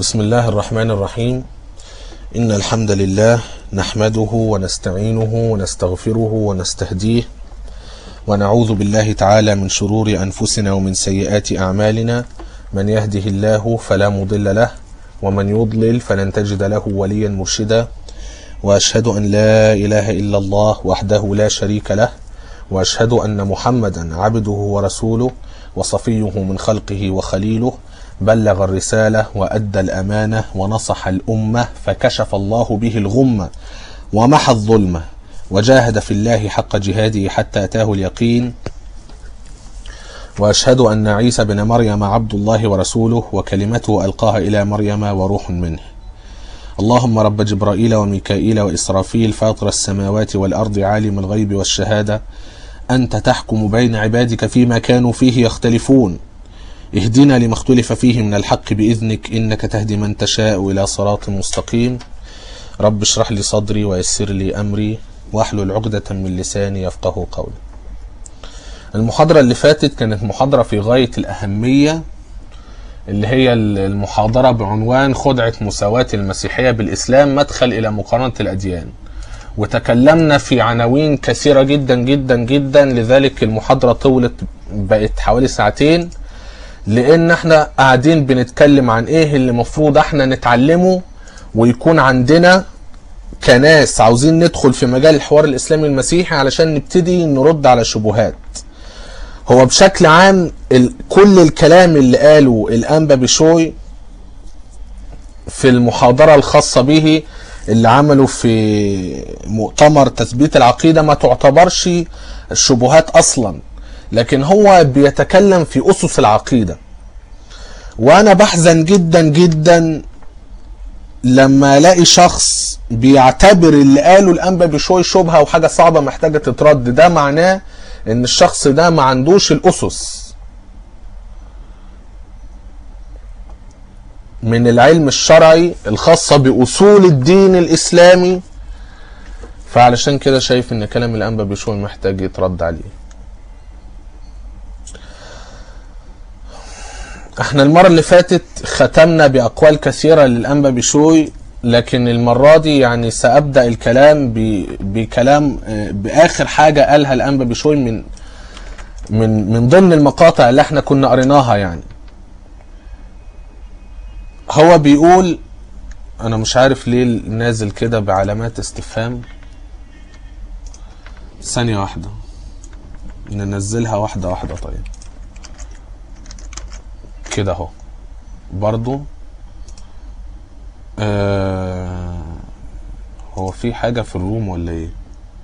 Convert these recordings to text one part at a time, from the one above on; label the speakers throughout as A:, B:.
A: بسم الله الرحمن الرحيم إن الحمد لله نحمده ونستعينه ونستغفره ونستهديه ونعوذ بالله تعالى من شرور أنفسنا ومن سيئات أعمالنا من يهده الله فلا مضل له ومن يضلل فلن تجد له وليا مرشدا وأشهد أن لا إله إلا الله وحده لا شريك له وأشهد أن محمدا عبده ورسوله وصفيه من خلقه وخليله بلغ الرسالة وأدى الأمانة ونصح الأمة فكشف الله به الغمة ومحى الظلمة وجاهد في الله حق جهاده حتى أتاه اليقين وأشهد أن عيسى بن مريم عبد الله ورسوله وكلمته ألقاها إلى مريم وروح منه اللهم رب جبرائيل وميكائيل وإسرافيل فاطر السماوات والأرض عالم الغيب والشهادة أنت تحكم بين عبادك فيما كانوا فيه يختلفون اهدنا لما اختلف فيه من الحق بإذنك إنك تهدي من تشاء إلى صراط مستقيم رب اشرح لي صدري ويسر لي أمري واحلل عقدة من لساني يفقه قولي المحاضرة اللي فاتت كانت محاضرة في غاية الأهمية اللي هي المحاضرة بعنوان خدعة مساواة المسيحية بالإسلام مدخل إلى مقارنة الأديان وتكلمنا في عناوين كثيرة جدا جدا جدا لذلك المحاضرة طولت بقت حوالي ساعتين لان احنا قاعدين بنتكلم عن ايه اللي المفروض احنا نتعلمه ويكون عندنا كناس عاوزين ندخل في مجال الحوار الاسلامي المسيحي علشان نبتدي نرد على شبهات هو بشكل عام ال... كل الكلام اللي قاله الانبا بشوي في المحاضرة الخاصة به اللي عمله في مؤتمر تثبيت العقيدة ما تعتبرش شبهات اصلا لكن هو بيتكلم في أسس العقيدة وأنا بحزن جدا جدا لما الاقي شخص بيعتبر اللي قاله الانبا بشوي شبهه وحاجه صعبه محتاجه تترد ده معناه ان الشخص ده ما عندوش الاسس من العلم الشرعي الخاصه باصول الدين الاسلامي فعلشان كده شايف ان كلام الانبا بشوي محتاج يترد عليه احنا المرة اللي فاتت ختمنا بأقوال كثيرة للأنبا بشوي لكن المرة دي يعني سأبدأ الكلام بكلام بآخر حاجة قالها الأنبا بشوي من من من ضمن المقاطع اللي احنا كنا قريناها يعني هو بيقول انا مش عارف ليه نازل كده بعلامات استفهام ثانية واحدة ننزلها واحدة واحدة طيب كده اهو برضو آه هو في حاجة في الروم ولا ايه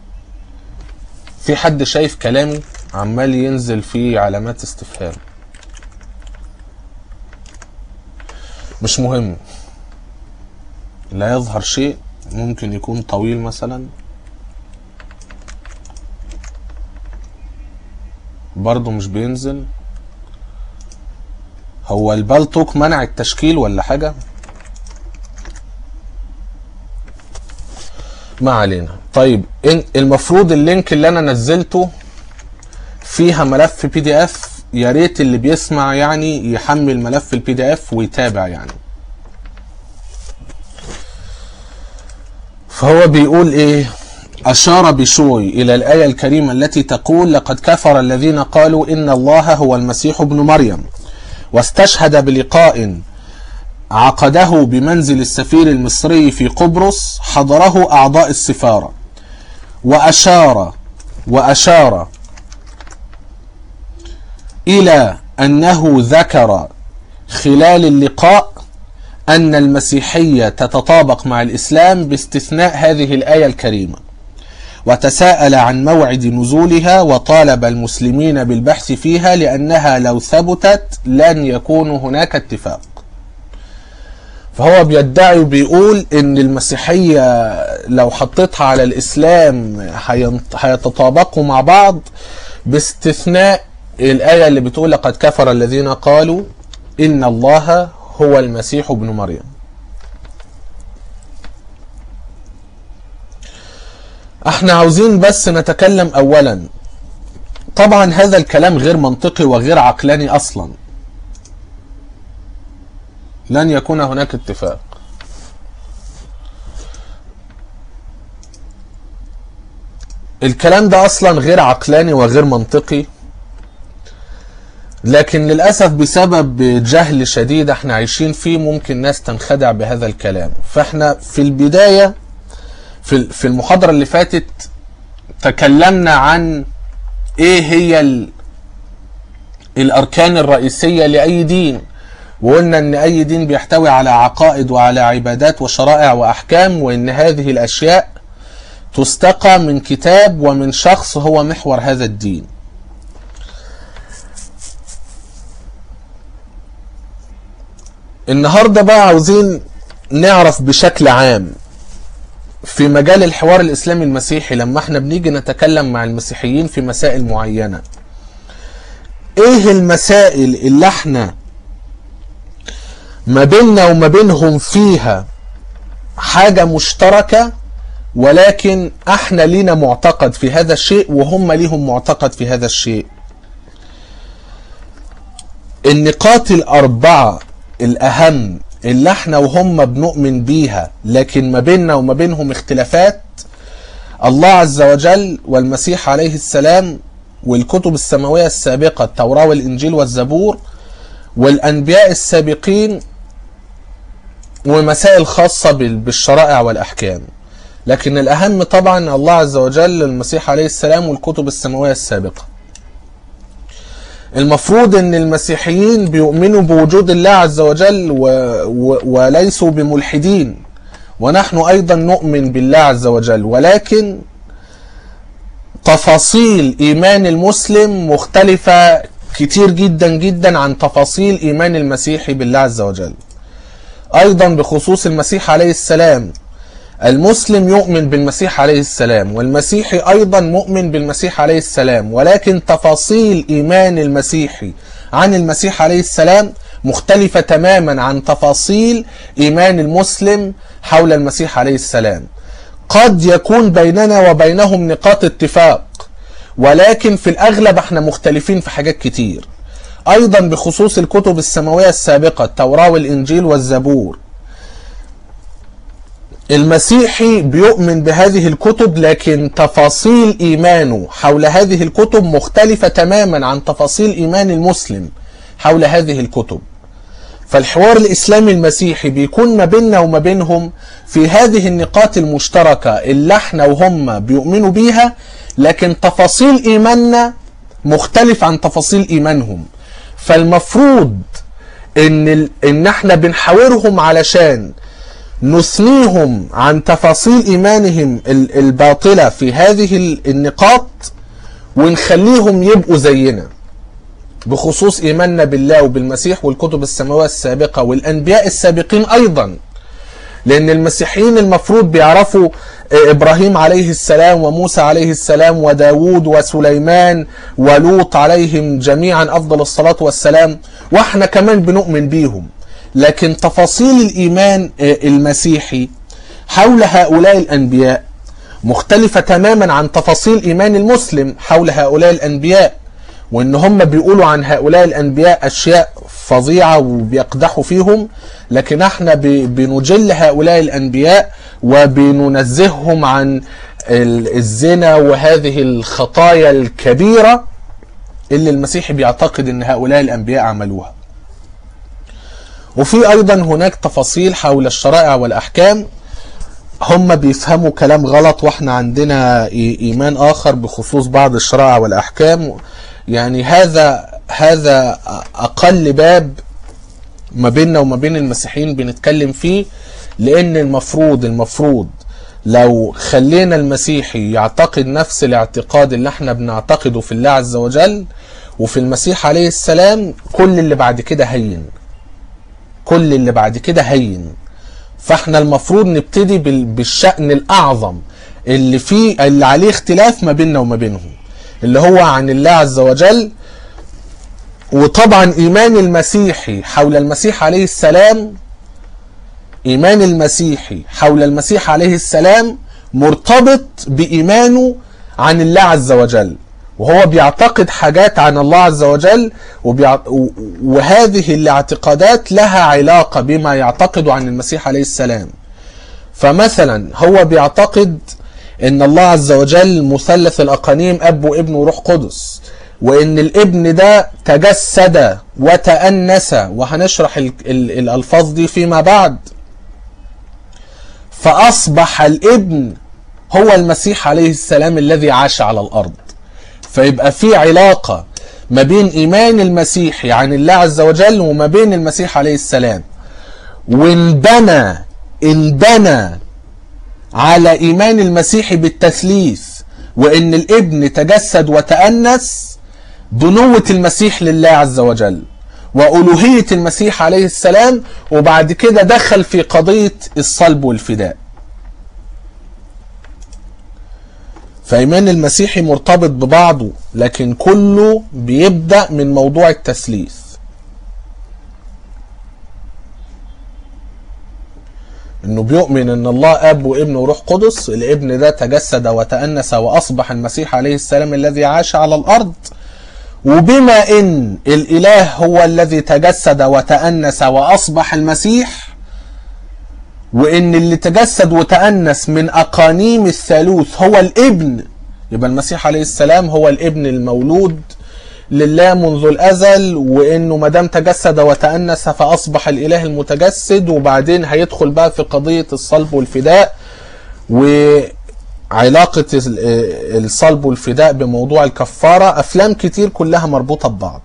A: في حد شايف كلامي عمال ينزل فيه علامات استفهام مش مهم لا يظهر شيء ممكن يكون طويل مثلا برضو مش بينزل هو البالتوك منع التشكيل ولا حاجة ما علينا طيب المفروض اللينك اللي انا نزلته فيها ملف بي دي اف يا ريت اللي بيسمع يعني يحمل ملف البي دي اف ويتابع يعني فهو بيقول ايه أشار بشوي إلى الآية الكريمة التي تقول لقد كفر الذين قالوا إن الله هو المسيح ابن مريم واستشهد بلقاء عقده بمنزل السفير المصري في قبرص حضره أعضاء السفارة وأشار وأشار إلى أنه ذكر خلال اللقاء أن المسيحية تتطابق مع الإسلام باستثناء هذه الآية الكريمة وتساءل عن موعد نزولها وطالب المسلمين بالبحث فيها لأنها لو ثبتت لن يكون هناك اتفاق فهو بيدعي وبيقول ان المسيحية لو حطيتها على الاسلام هيتطابقوا مع بعض باستثناء الآية اللي بتقول لقد كفر الذين قالوا إن الله هو المسيح ابن مريم احنا عاوزين بس نتكلم اولا طبعا هذا الكلام غير منطقي وغير عقلاني اصلا لن يكون هناك اتفاق الكلام ده اصلا غير عقلاني وغير منطقي لكن للاسف بسبب جهل شديد احنا عايشين فيه ممكن ناس تنخدع بهذا الكلام فاحنا في البدايه في في المحاضره اللي فاتت تكلمنا عن ايه هي ال الاركان الرئيسيه لاي دين وقلنا ان اي دين بيحتوي على عقائد وعلى عبادات وشرائع واحكام وان هذه الاشياء تستقى من كتاب ومن شخص هو محور هذا الدين النهارده بقى عاوزين نعرف بشكل عام في مجال الحوار الاسلامي المسيحي لما احنا بنيجي نتكلم مع المسيحيين في مسائل معينه ايه المسائل اللي احنا ما بيننا وما بينهم فيها حاجه مشتركه ولكن احنا لينا معتقد في هذا الشيء وهم ليهم معتقد في هذا الشيء النقاط الاربعه الاهم اللي احنا وهم بنؤمن بيها لكن ما بيننا وما بينهم اختلافات الله عز وجل والمسيح عليه السلام والكتب السماوية السابقة التوراة والإنجيل والزبور والأنبياء السابقين ومسائل خاصة بالشرائع والأحكام لكن الأهم طبعا الله عز وجل المسيح عليه السلام والكتب السماوية السابقة المفروض ان المسيحيين بيؤمنوا بوجود الله عز وجل و... و... وليسوا بملحدين ونحن ايضا نؤمن بالله عز وجل ولكن تفاصيل ايمان المسلم مختلفة كتير جدا جدا عن تفاصيل ايمان المسيحي بالله عز وجل ايضا بخصوص المسيح عليه السلام المسلم يؤمن بالمسيح عليه السلام والمسيحي ايضا مؤمن بالمسيح عليه السلام ولكن تفاصيل ايمان المسيحي عن المسيح عليه السلام مختلفة تماما عن تفاصيل ايمان المسلم حول المسيح عليه السلام قد يكون بيننا وبينهم نقاط اتفاق ولكن في الاغلب احنا مختلفين في حاجات كتير ايضا بخصوص الكتب السماوية السابقة التوراة والانجيل والزبور المسيحي بيؤمن بهذه الكتب لكن تفاصيل ايمانه حول هذه الكتب مختلفة تماما عن تفاصيل ايمان المسلم حول هذه الكتب فالحوار الاسلامي المسيحي بيكون ما بيننا وما بينهم في هذه النقاط المشتركة اللي احنا وهم بيؤمنوا بيها لكن تفاصيل ايماننا مختلف عن تفاصيل ايمانهم فالمفروض ان ال... ان احنا بنحاورهم علشان نثنيهم عن تفاصيل ايمانهم الباطله في هذه النقاط ونخليهم يبقوا زينا بخصوص ايماننا بالله وبالمسيح والكتب السماويه السابقه والانبياء السابقين ايضا لان المسيحيين المفروض بيعرفوا ابراهيم عليه السلام وموسى عليه السلام وداود وسليمان ولوط عليهم جميعا افضل الصلاه والسلام واحنا كمان بنؤمن بيهم لكن تفاصيل الايمان المسيحي حول هؤلاء الانبياء مختلفة تماما عن تفاصيل ايمان المسلم حول هؤلاء الانبياء وان هم بيقولوا عن هؤلاء الانبياء اشياء فظيعة وبيقدحوا فيهم لكن احنا بنجل هؤلاء الانبياء وبننزههم عن الزنا وهذه الخطايا الكبيرة اللي المسيحي بيعتقد ان هؤلاء الانبياء عملوها وفي ايضا هناك تفاصيل حول الشرائع والاحكام هم بيفهموا كلام غلط واحنا عندنا ايمان اخر بخصوص بعض الشرائع والاحكام يعني هذا هذا اقل باب ما بيننا وما بين المسيحيين بنتكلم فيه لان المفروض المفروض لو خلينا المسيحي يعتقد نفس الاعتقاد اللي احنا بنعتقده في الله عز وجل وفي المسيح عليه السلام كل اللي بعد كده هين كل اللي بعد كده هين فاحنا المفروض نبتدي بالشأن الأعظم اللي فيه اللي عليه اختلاف ما بيننا وما بينهم اللي هو عن الله عز وجل وطبعا إيمان المسيحي حول المسيح عليه السلام إيمان المسيحي حول المسيح عليه السلام مرتبط بإيمانه عن الله عز وجل وهو بيعتقد حاجات عن الله عز وجل وبيع... وهذه الاعتقادات لها علاقة بما يعتقد عن المسيح عليه السلام فمثلا هو بيعتقد ان الله عز وجل مثلث الاقانيم اب وابن وروح قدس وان الابن ده تجسد وتأنس وهنشرح ال... ال... الالفاظ دي فيما بعد فاصبح الابن هو المسيح عليه السلام الذي عاش على الارض فيبقى في علاقة ما بين إيمان المسيح عن الله عز وجل وما بين المسيح عليه السلام وانبنى انبنى على إيمان المسيح بالتثليث وإن الابن تجسد وتأنس بنوة المسيح لله عز وجل وألوهية المسيح عليه السلام وبعد كده دخل في قضية الصلب والفداء فإيمان المسيحي مرتبط ببعضه لكن كله بيبدأ من موضوع التثليث انه بيؤمن ان الله اب وابن وروح قدس الابن ده تجسد وتأنس واصبح المسيح عليه السلام الذي عاش على الارض وبما ان الاله هو الذي تجسد وتأنس واصبح المسيح وان اللي تجسد وتأنس من اقانيم الثالوث هو الابن يبقى المسيح عليه السلام هو الابن المولود لله منذ الازل وانه ما دام تجسد وتأنس فاصبح الاله المتجسد وبعدين هيدخل بقى في قضية الصلب والفداء وعلاقة الصلب والفداء بموضوع الكفارة افلام كتير كلها مربوطة ببعض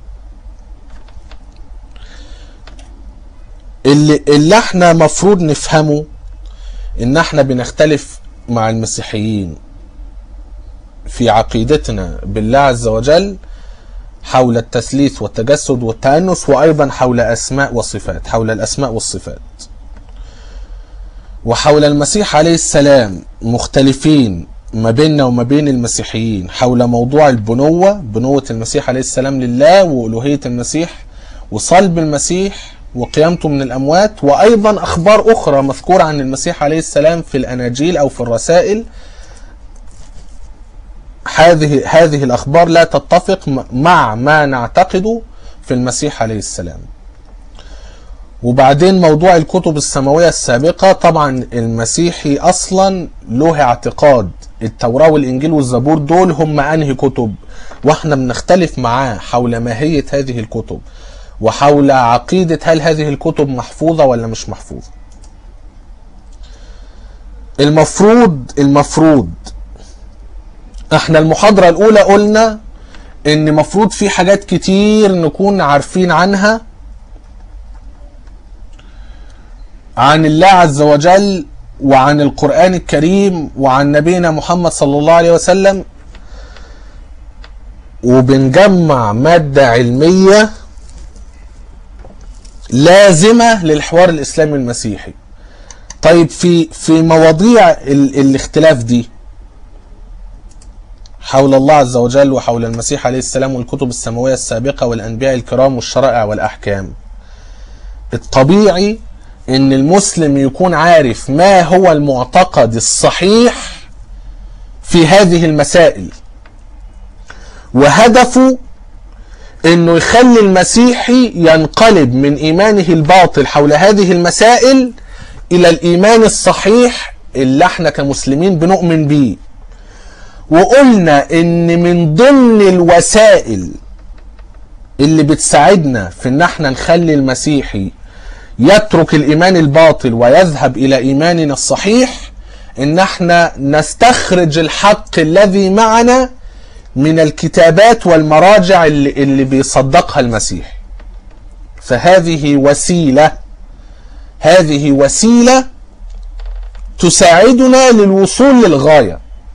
A: اللي, اللي احنا مفروض نفهمه ان احنا بنختلف مع المسيحيين في عقيدتنا بالله عز وجل حول التثليث والتجسد والتأنس وأيضا حول أسماء وصفات حول الأسماء والصفات وحول المسيح عليه السلام مختلفين ما بيننا وما بين المسيحيين حول موضوع البنوة بنوة المسيح عليه السلام لله وألوهية المسيح وصلب المسيح وقيامته من الأموات وأيضا أخبار أخرى مذكورة عن المسيح عليه السلام في الأناجيل أو في الرسائل هذه هذه الأخبار لا تتفق مع ما نعتقده في المسيح عليه السلام وبعدين موضوع الكتب السماوية السابقة طبعا المسيحي أصلا له اعتقاد التوراة والإنجيل والزبور دول هم أنهي كتب واحنا بنختلف معاه حول ماهية هذه الكتب وحول عقيدة هل هذه الكتب محفوظة ولا مش محفوظة المفروض المفروض احنا المحاضرة الاولى قلنا ان مفروض في حاجات كتير نكون عارفين عنها عن الله عز وجل وعن القرآن الكريم وعن نبينا محمد صلى الله عليه وسلم وبنجمع مادة علمية لازمة للحوار الإسلامي المسيحي طيب في في مواضيع ال الاختلاف دي حول الله عز وجل وحول المسيح عليه السلام والكتب السماوية السابقة والأنبياء الكرام والشرائع والأحكام الطبيعي ان المسلم يكون عارف ما هو المعتقد الصحيح في هذه المسائل وهدفه انه يخلي المسيحي ينقلب من ايمانه الباطل حول هذه المسائل الى الايمان الصحيح اللي احنا كمسلمين بنؤمن بيه وقلنا ان من ضمن الوسائل اللي بتساعدنا في ان احنا نخلي المسيحي يترك الايمان الباطل ويذهب الى ايماننا الصحيح ان احنا نستخرج الحق الذي معنا من الكتابات والمراجع اللي, اللي بيصدقها المسيح فهذه وسيلة هذه وسيلة تساعدنا للوصول للغاية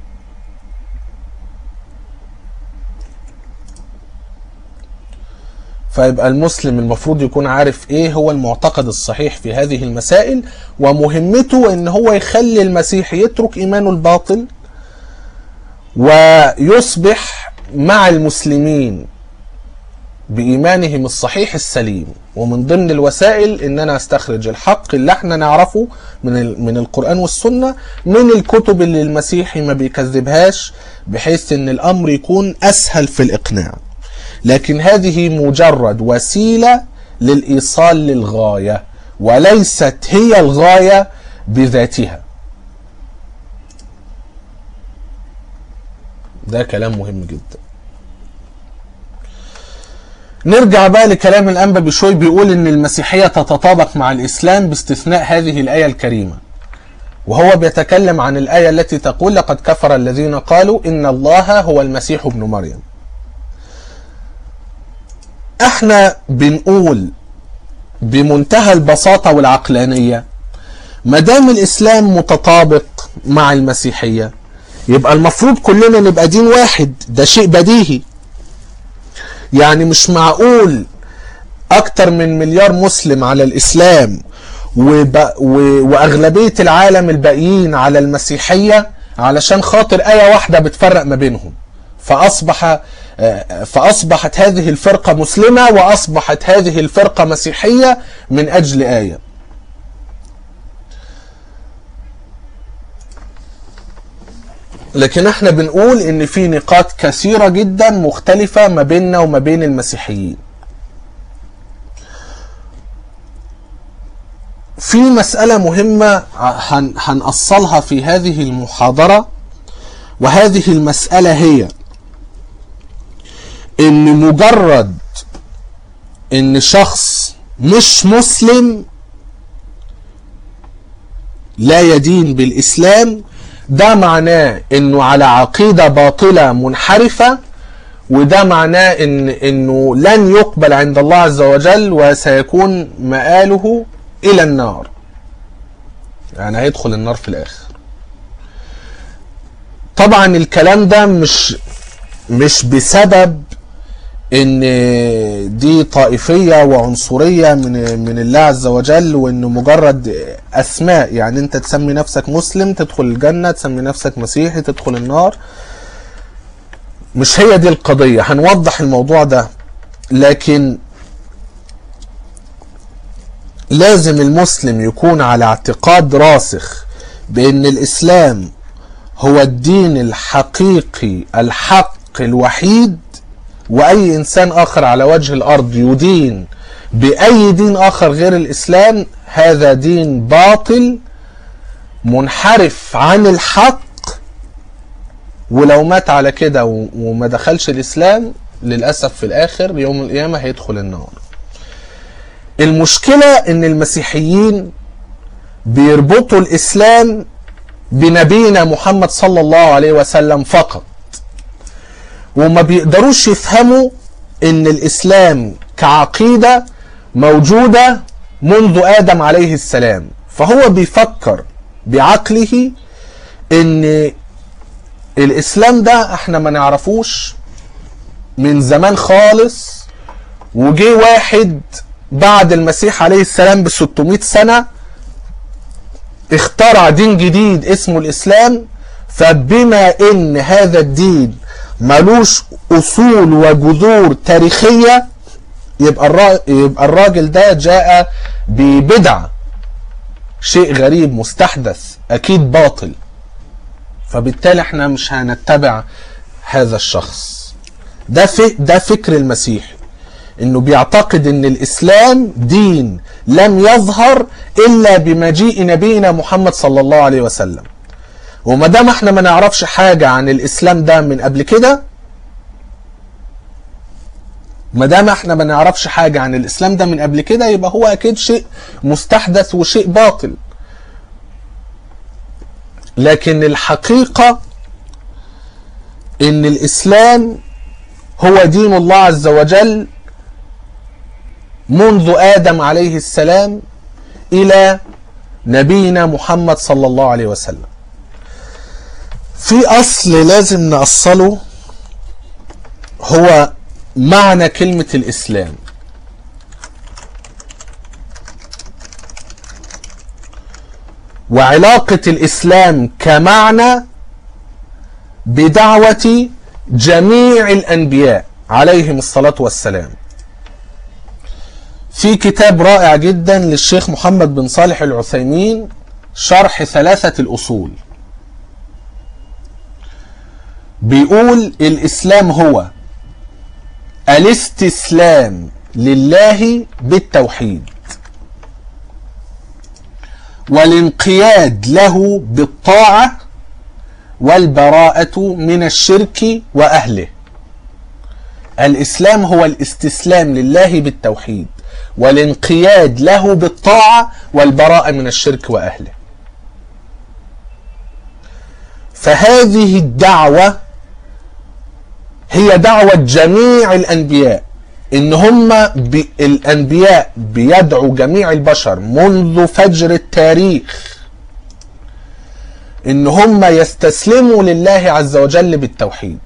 A: فيبقى المسلم المفروض يكون عارف ايه هو المعتقد الصحيح في هذه المسائل ومهمته ان هو يخلي المسيح يترك ايمانه الباطل ويصبح مع المسلمين بإيمانهم الصحيح السليم ومن ضمن الوسائل إن أنا أستخرج الحق اللي احنا نعرفه من ال- من القرآن والسنة من الكتب اللي المسيحي ما بيكذبهاش بحيث إن الأمر يكون أسهل في الإقناع لكن هذه مجرد وسيلة للإيصال للغاية وليست هي الغاية بذاتها ده كلام مهم جدا نرجع بقى لكلام الأنبا بشوي بيقول إن المسيحية تتطابق مع الإسلام باستثناء هذه الآية الكريمة وهو بيتكلم عن الآية التي تقول لقد كفر الذين قالوا إن الله هو المسيح ابن مريم احنا بنقول بمنتهى البساطة والعقلانية ما دام الإسلام متطابق مع المسيحية يبقى المفروض كلنا نبقى دين واحد ده شيء بديهي يعني مش معقول اكتر من مليار مسلم على الاسلام وب... و... واغلبيه العالم الباقيين على المسيحيه علشان خاطر ايه واحده بتفرق ما بينهم فاصبح آه، فاصبحت هذه الفرقه مسلمه واصبحت هذه الفرقه مسيحيه من اجل ايه لكن احنا بنقول ان في نقاط كثيرة جدا مختلفة ما بيننا وما بين المسيحيين في مسألة مهمة هن هنأصلها في هذه المحاضرة وهذه المسألة هي ان مجرد ان شخص مش مسلم لا يدين بالإسلام ده معناه انه على عقيدة باطلة منحرفة وده معناه ان انه لن يقبل عند الله عز وجل وسيكون مآله الى النار يعني هيدخل النار في الاخر طبعا الكلام ده مش مش بسبب ان دي طائفية وعنصرية من من الله عز وجل وانه مجرد اسماء يعني انت تسمي نفسك مسلم تدخل الجنة تسمي نفسك مسيحي تدخل النار مش هي دي القضية هنوضح الموضوع ده لكن لازم المسلم يكون على اعتقاد راسخ بان الاسلام هو الدين الحقيقي الحق الوحيد واي انسان اخر على وجه الارض يدين باي دين اخر غير الاسلام هذا دين باطل منحرف عن الحق ولو مات على كده و- وما دخلش الاسلام للاسف في الاخر يوم القيامه هيدخل النار المشكله ان المسيحيين بيربطوا الاسلام بنبينا محمد صلى الله عليه وسلم فقط وما بيقدروش يفهموا ان الاسلام كعقيده موجوده منذ ادم عليه السلام فهو بيفكر بعقله ان الاسلام ده احنا ما نعرفوش من زمان خالص وجي واحد بعد المسيح عليه السلام ب 600 سنه اخترع دين جديد اسمه الاسلام فبما ان هذا الدين ملوش اصول وجذور تاريخيه يبقى الرا... يبقى الراجل ده جاء ببدعه شيء غريب مستحدث اكيد باطل فبالتالي احنا مش هنتبع هذا الشخص ده في ده فكر المسيح انه بيعتقد ان الاسلام دين لم يظهر الا بمجيء نبينا محمد صلى الله عليه وسلم وما دام احنا ما نعرفش حاجه عن الاسلام ده من قبل كده ما دام احنا ما نعرفش حاجه عن الاسلام ده من قبل كده يبقى هو اكيد شيء مستحدث وشيء باطل لكن الحقيقه ان الاسلام هو دين الله عز وجل منذ ادم عليه السلام الى نبينا محمد صلى الله عليه وسلم في اصل لازم نأصله هو معنى كلمة الاسلام وعلاقة الاسلام كمعنى بدعوة جميع الانبياء عليهم الصلاة والسلام في كتاب رائع جدا للشيخ محمد بن صالح العثيمين شرح ثلاثة الأصول بيقول الإسلام هو الاستسلام لله بالتوحيد والانقياد له بالطاعة والبراءة من الشرك وأهله الإسلام هو الاستسلام لله بالتوحيد والانقياد له بالطاعة والبراءة من الشرك وأهله فهذه الدعوة هي دعوة جميع الأنبياء إن هم بي الأنبياء بيدعوا جميع البشر منذ فجر التاريخ إن هم يستسلموا لله عز وجل بالتوحيد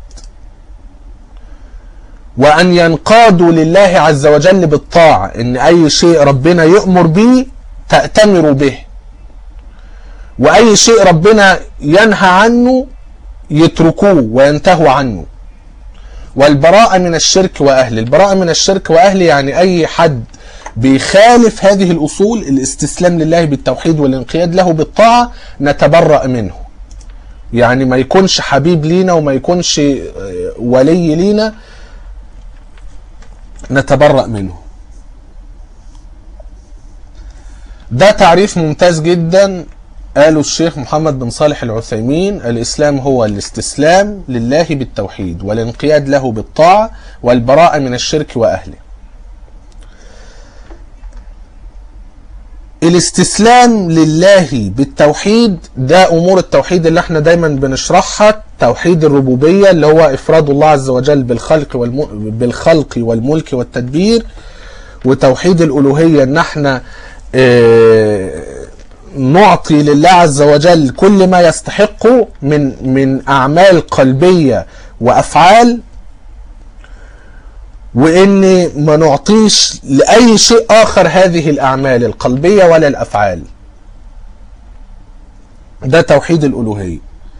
A: وأن ينقادوا لله عز وجل بالطاعة إن أي شيء ربنا يؤمر به تأتمروا به وأي شيء ربنا ينهى عنه يتركوه وينتهوا عنه والبراءة من الشرك وأهله البراءة من الشرك وأهله يعني أي حد بيخالف هذه الأصول الاستسلام لله بالتوحيد والانقياد له بالطاعة نتبرأ منه يعني ما يكونش حبيب لينا وما يكونش ولي لينا نتبرأ منه ده تعريف ممتاز جدا قاله الشيخ محمد بن صالح العثيمين الإسلام هو الاستسلام لله بالتوحيد والانقياد له بالطاعة والبراءة من الشرك وأهله الاستسلام لله بالتوحيد ده أمور التوحيد اللي احنا دايما بنشرحها توحيد الربوبية اللي هو إفراد الله عز وجل بالخلق, والم... بالخلق والملك والتدبير وتوحيد الألوهية ان احنا اه نعطي لله عز وجل كل ما يستحقه من من اعمال قلبيه وافعال وان ما نعطيش لاي شيء اخر هذه الاعمال القلبيه ولا الافعال ده توحيد الالوهيه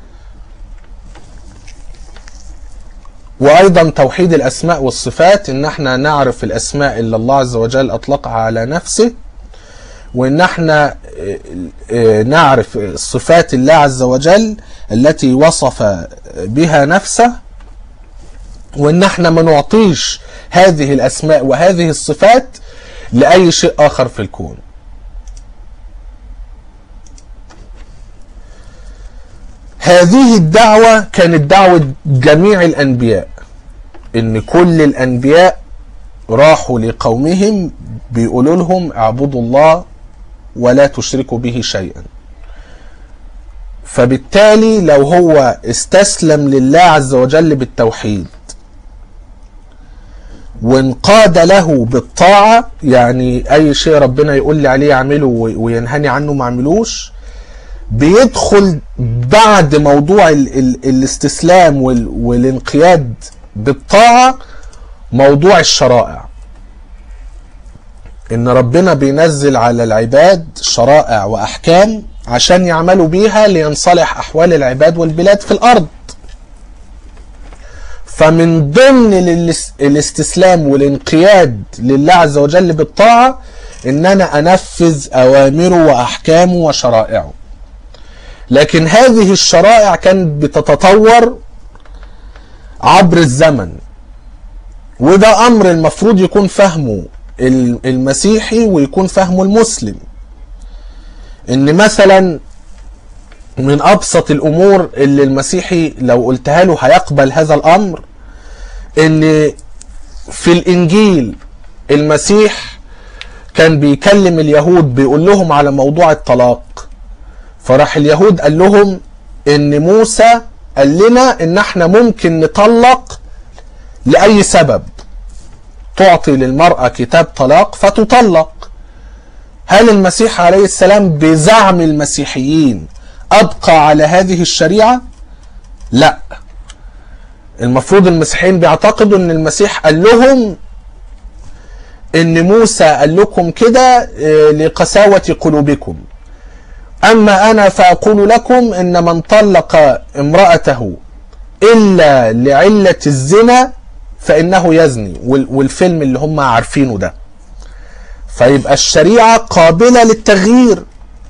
A: وايضا توحيد الاسماء والصفات ان احنا نعرف الاسماء اللي الله عز وجل اطلقها على نفسه وان احنا نعرف صفات الله عز وجل التي وصف بها نفسه وان احنا ما نعطيش هذه الاسماء وهذه الصفات لاي شيء اخر في الكون هذه الدعوة كانت دعوة جميع الانبياء ان كل الانبياء راحوا لقومهم بيقولوا لهم اعبدوا الله ولا تشركوا به شيئا فبالتالي لو هو استسلم لله عز وجل بالتوحيد وانقاد له بالطاعة يعني أي شيء ربنا يقول لي عليه أعمله وينهاني عنه ما أعملوش بيدخل بعد موضوع ال ال الاستسلام وال والانقياد بالطاعة موضوع الشرائع ان ربنا بينزل على العباد شرائع واحكام عشان يعملوا بيها لينصلح احوال العباد والبلاد في الارض فمن ضمن الاستسلام والانقياد لله عز وجل بالطاعة ان انا انفذ اوامره واحكامه وشرائعه لكن هذه الشرائع كانت بتتطور عبر الزمن وده امر المفروض يكون فهمه المسيحي ويكون فهمه المسلم ان مثلا من ابسط الامور اللي المسيحي لو قلتها له هيقبل هذا الامر ان في الانجيل المسيح كان بيكلم اليهود بيقول لهم على موضوع الطلاق فراح اليهود قال لهم ان موسى قال لنا ان احنا ممكن نطلق لاي سبب تعطي للمرأة كتاب طلاق فتطلق هل المسيح عليه السلام بزعم المسيحيين أبقى على هذه الشريعة؟ لا المفروض المسيحيين بيعتقدوا ان المسيح قال لهم ان موسى قال لكم كده لقساوة قلوبكم اما انا فاقول لكم ان من طلق امرأته الا لعلة الزنا فانه يزني والفيلم اللي هم عارفينه ده فيبقى الشريعة قابلة للتغيير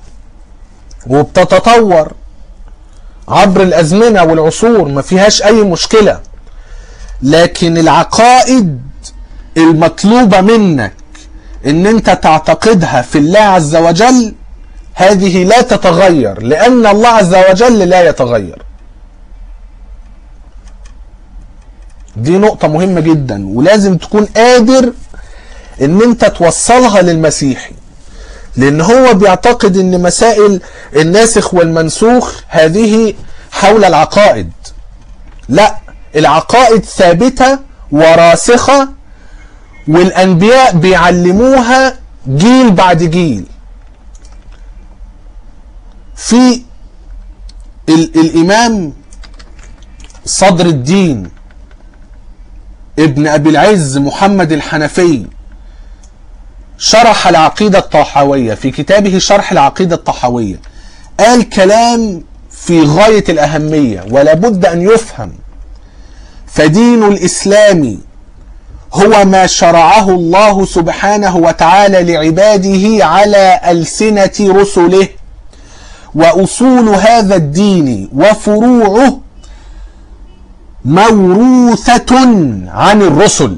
A: وبتتطور عبر الأزمنة والعصور ما فيهاش أي مشكلة لكن العقائد المطلوبة منك ان انت تعتقدها في الله عز وجل هذه لا تتغير لان الله عز وجل لا يتغير دي نقطة مهمة جدا ولازم تكون قادر ان انت توصلها للمسيحي لان هو بيعتقد ان مسائل الناسخ والمنسوخ هذه حول العقائد لا العقائد ثابتة وراسخة والانبياء بيعلموها جيل بعد جيل في ال الامام صدر الدين ابن ابي العز محمد الحنفي شرح العقيدة الطحاوية في كتابه شرح العقيدة الطحاوية قال كلام في غاية الأهمية ولا بد أن يفهم فدين الإسلام هو ما شرعه الله سبحانه وتعالى لعباده على ألسنة رسله وأصول هذا الدين وفروعه موروثة عن الرسل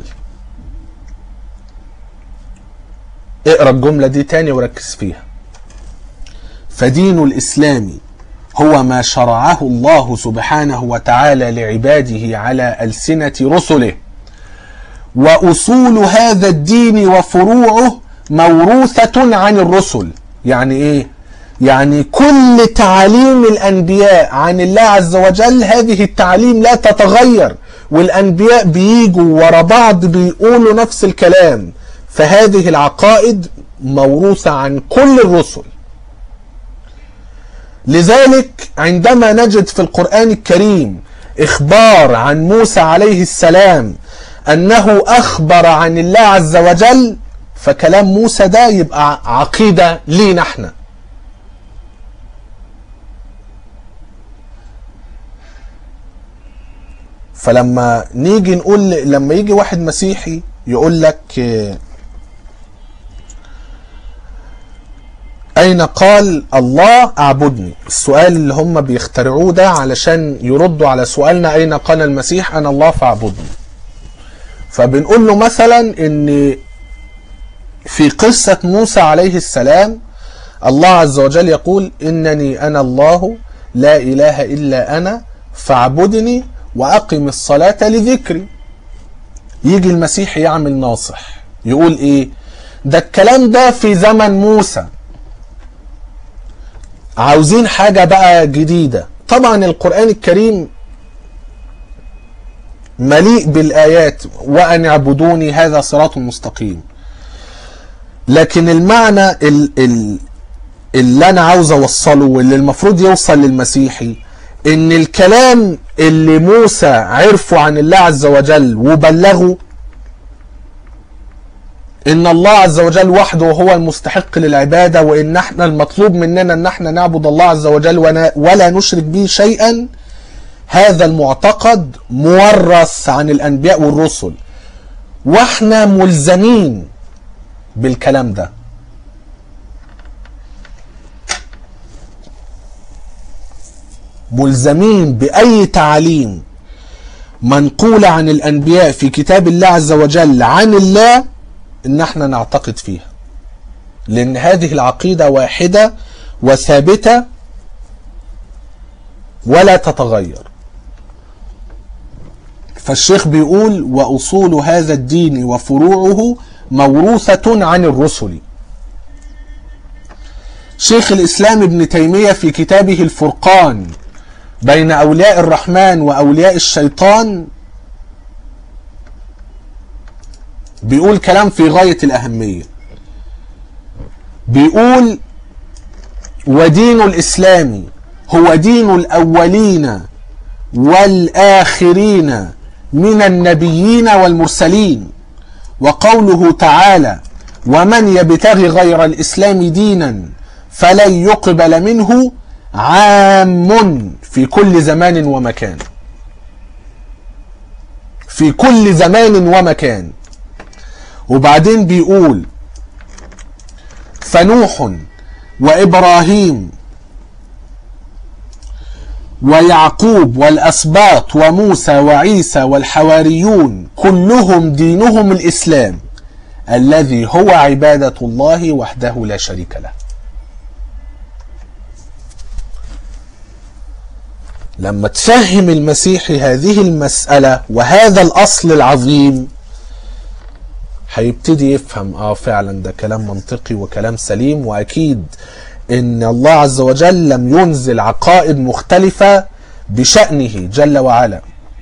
A: اقرا الجملة دي تاني وركز فيها فدين الإسلام هو ما شرعه الله سبحانه وتعالى لعباده على ألسنة رسله وأصول هذا الدين وفروعه موروثة عن الرسل يعني إيه؟ يعني كل تعاليم الأنبياء عن الله عز وجل هذه التعاليم لا تتغير والأنبياء بيجوا ورا بعض بيقولوا نفس الكلام فهذه العقائد موروثة عن كل الرسل لذلك عندما نجد في القرآن الكريم إخبار عن موسى عليه السلام أنه أخبر عن الله عز وجل فكلام موسى ده يبقى عقيدة لينا احنا فلما نيجي نقول لما يجي واحد مسيحي يقول لك أين قال الله أعبدني السؤال اللي هم بيخترعوه ده علشان يردوا على سؤالنا أين قال المسيح أنا الله فاعبدني فبنقول له مثلا ان في قصة موسى عليه السلام الله عز وجل يقول إنني أنا الله لا إله إلا أنا فاعبدني وأقم الصلاة لذكري يجي المسيح يعمل ناصح يقول إيه ده الكلام ده في زمن موسى عاوزين حاجة بقى جديدة طبعا القرآن الكريم مليء بالآيات وأن اعبدوني هذا صراط مستقيم لكن المعنى ال ال اللي أنا عاوز أوصله واللي المفروض يوصل للمسيحي إن الكلام اللي موسى عرفه عن الله عز وجل وبلغه ان الله عز وجل وحده هو المستحق للعباده وان احنا المطلوب مننا ان احنا نعبد الله عز وجل ولا نشرك به شيئا هذا المعتقد مورث عن الانبياء والرسل واحنا ملزمين بالكلام ده ملزمين باي تعاليم منقوله عن الانبياء في كتاب الله عز وجل عن الله ان احنا نعتقد فيها لان هذه العقيده واحده وثابته ولا تتغير فالشيخ بيقول واصول هذا الدين وفروعه موروثه عن الرسل شيخ الاسلام ابن تيميه في كتابه الفرقان بين اولياء الرحمن واولياء الشيطان بيقول كلام في غاية الأهمية بيقول ودين الإسلام هو دين الأولين والآخرين من النبيين والمرسلين وقوله تعالى ومن يبتغي غير الإسلام دينا فلن يقبل منه عام في كل زمان ومكان في كل زمان ومكان وبعدين بيقول فنوح وإبراهيم ويعقوب والأسباط وموسى وعيسى والحواريون كلهم دينهم الإسلام الذي هو عبادة الله وحده لا شريك له لما تفهم المسيحي هذه المسألة وهذا الأصل العظيم هيبتدي يفهم اه فعلا ده كلام منطقي وكلام سليم واكيد ان الله عز وجل لم ينزل عقائد مختلفة بشأنه جل وعلا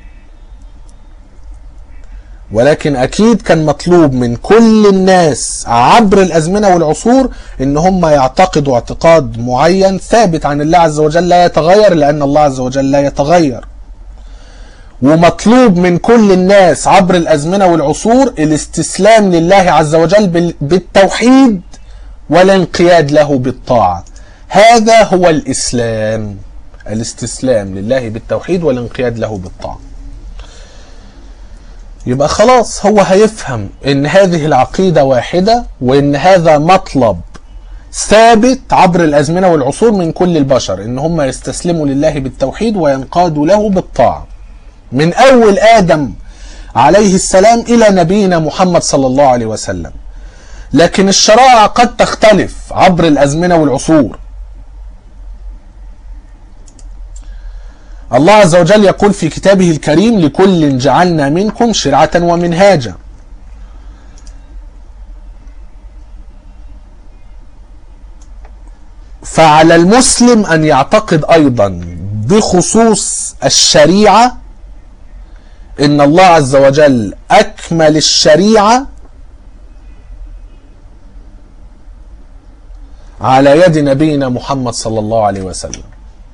A: ولكن اكيد كان مطلوب من كل الناس عبر الازمنه والعصور ان هم يعتقدوا اعتقاد معين ثابت عن الله عز وجل لا يتغير لان الله عز وجل لا يتغير ومطلوب من كل الناس عبر الازمنه والعصور الاستسلام لله عز وجل بالتوحيد والانقياد له بالطاعه هذا هو الاسلام الاستسلام لله بالتوحيد والانقياد له بالطاعه يبقى خلاص هو هيفهم ان هذه العقيدة واحدة وان هذا مطلب ثابت عبر الازمنة والعصور من كل البشر ان هم يستسلموا لله بالتوحيد وينقادوا له بالطاعة من اول ادم عليه السلام الى نبينا محمد صلى الله عليه وسلم لكن الشرائع قد تختلف عبر الازمنة والعصور الله عز وجل يقول في كتابه الكريم لكل جعلنا منكم شرعة ومنهاجا فعلى المسلم أن يعتقد أيضا بخصوص الشريعة إن الله عز وجل أكمل الشريعة على يد نبينا محمد صلى الله عليه وسلم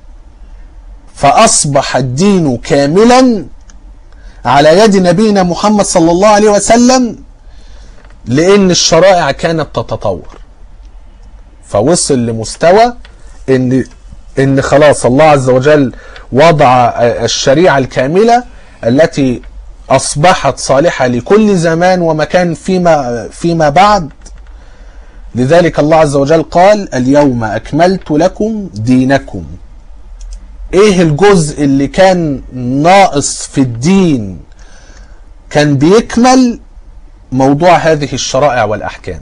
A: فأصبح الدين كاملا على يد نبينا محمد صلى الله عليه وسلم لأن الشرائع كانت تتطور فوصل لمستوى ان ان خلاص الله عز وجل وضع الشريعة الكاملة التي أصبحت صالحة لكل زمان ومكان فيما فيما بعد لذلك الله عز وجل قال اليوم أكملت لكم دينكم ايه الجزء اللي كان ناقص في الدين كان بيكمل موضوع هذه الشرائع والاحكام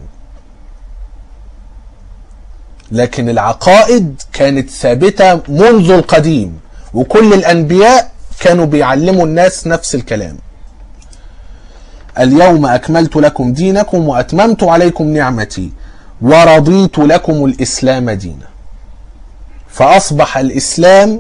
A: لكن العقائد كانت ثابته منذ القديم وكل الانبياء كانوا بيعلموا الناس نفس الكلام اليوم اكملت لكم دينكم واتممت عليكم نعمتي ورضيت لكم الاسلام دينا فاصبح الاسلام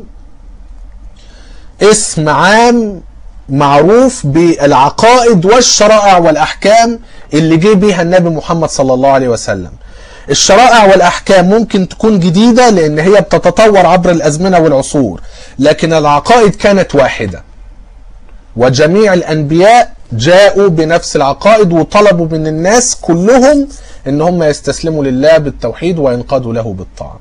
A: اسم عام معروف بالعقائد والشرائع والاحكام اللي جه بيها النبي محمد صلى الله عليه وسلم الشرائع والاحكام ممكن تكون جديده لان هي بتتطور عبر الازمنه والعصور لكن العقائد كانت واحده وجميع الانبياء جاءوا بنفس العقائد وطلبوا من الناس كلهم ان هم يستسلموا لله بالتوحيد وينقادوا له بالطاعه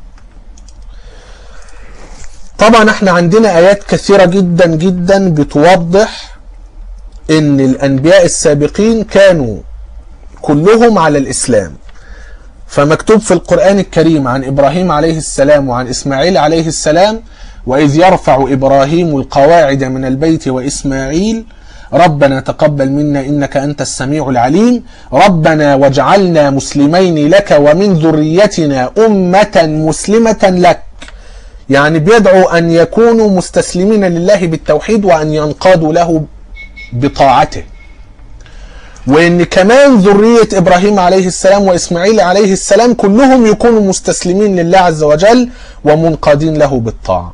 A: طبعا احنا عندنا ايات كثيرة جدا جدا بتوضح ان الانبياء السابقين كانوا كلهم على الاسلام فمكتوب في القرآن الكريم عن ابراهيم عليه السلام وعن اسماعيل عليه السلام واذ يرفع ابراهيم القواعد من البيت واسماعيل ربنا تقبل منا انك انت السميع العليم ربنا واجعلنا مسلمين لك ومن ذريتنا امه مسلمه لك يعني بيدعو أن يكونوا مستسلمين لله بالتوحيد وأن ينقادوا له بطاعته وأن كمان ذرية إبراهيم عليه السلام وإسماعيل عليه السلام كلهم يكونوا مستسلمين لله عز وجل ومنقادين له بالطاعة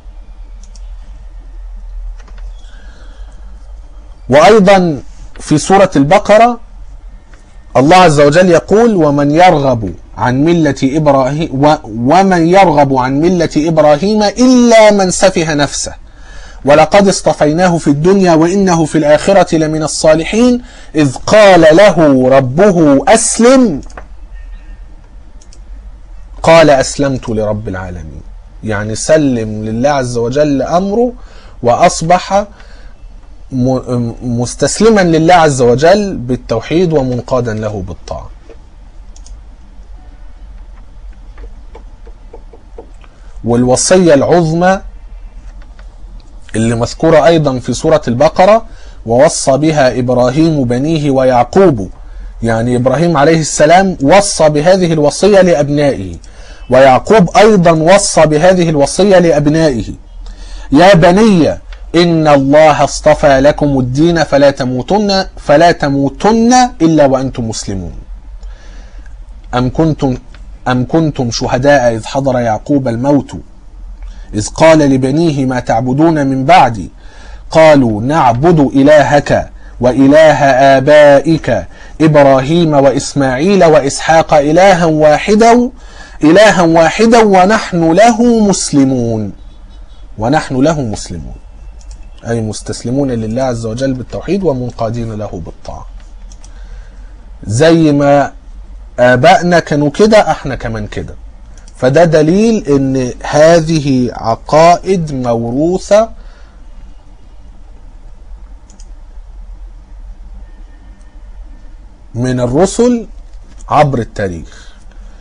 A: وأيضا في سورة البقرة الله عز وجل يقول ومن يرغب عن ملة إبراهيم ومن يرغب عن ملة إبراهيم إلا من سفه نفسه ولقد اصطفيناه في الدنيا وإنه في الآخرة لمن الصالحين إذ قال له ربه أسلم قال أسلمت لرب العالمين يعني سلم لله عز وجل أمره وأصبح مستسلما لله عز وجل بالتوحيد ومنقادا له بالطاعه والوصية العظمى اللي مذكورة أيضا في سورة البقرة ووصى بها إبراهيم بنيه ويعقوب يعني إبراهيم عليه السلام وصى بهذه الوصية لأبنائه ويعقوب أيضا وصى بهذه الوصية لأبنائه يا بني إن الله اصطفى لكم الدين فلا تموتن فلا تموتن إلا وأنتم مسلمون أم كنتم أم كنتم شهداء إذ حضر يعقوب الموت إذ قال لبنيه ما تعبدون من بعدي قالوا نعبد إلهك وإله آبائك إبراهيم وإسماعيل وإسحاق إلها واحدا إلها واحدا ونحن له مسلمون ونحن له مسلمون أي مستسلمون لله عز وجل بالتوحيد ومنقادين له بالطاعة زي ما آبائنا كانوا كده احنا كمان كده فده دليل ان هذه عقائد موروثة من الرسل عبر التاريخ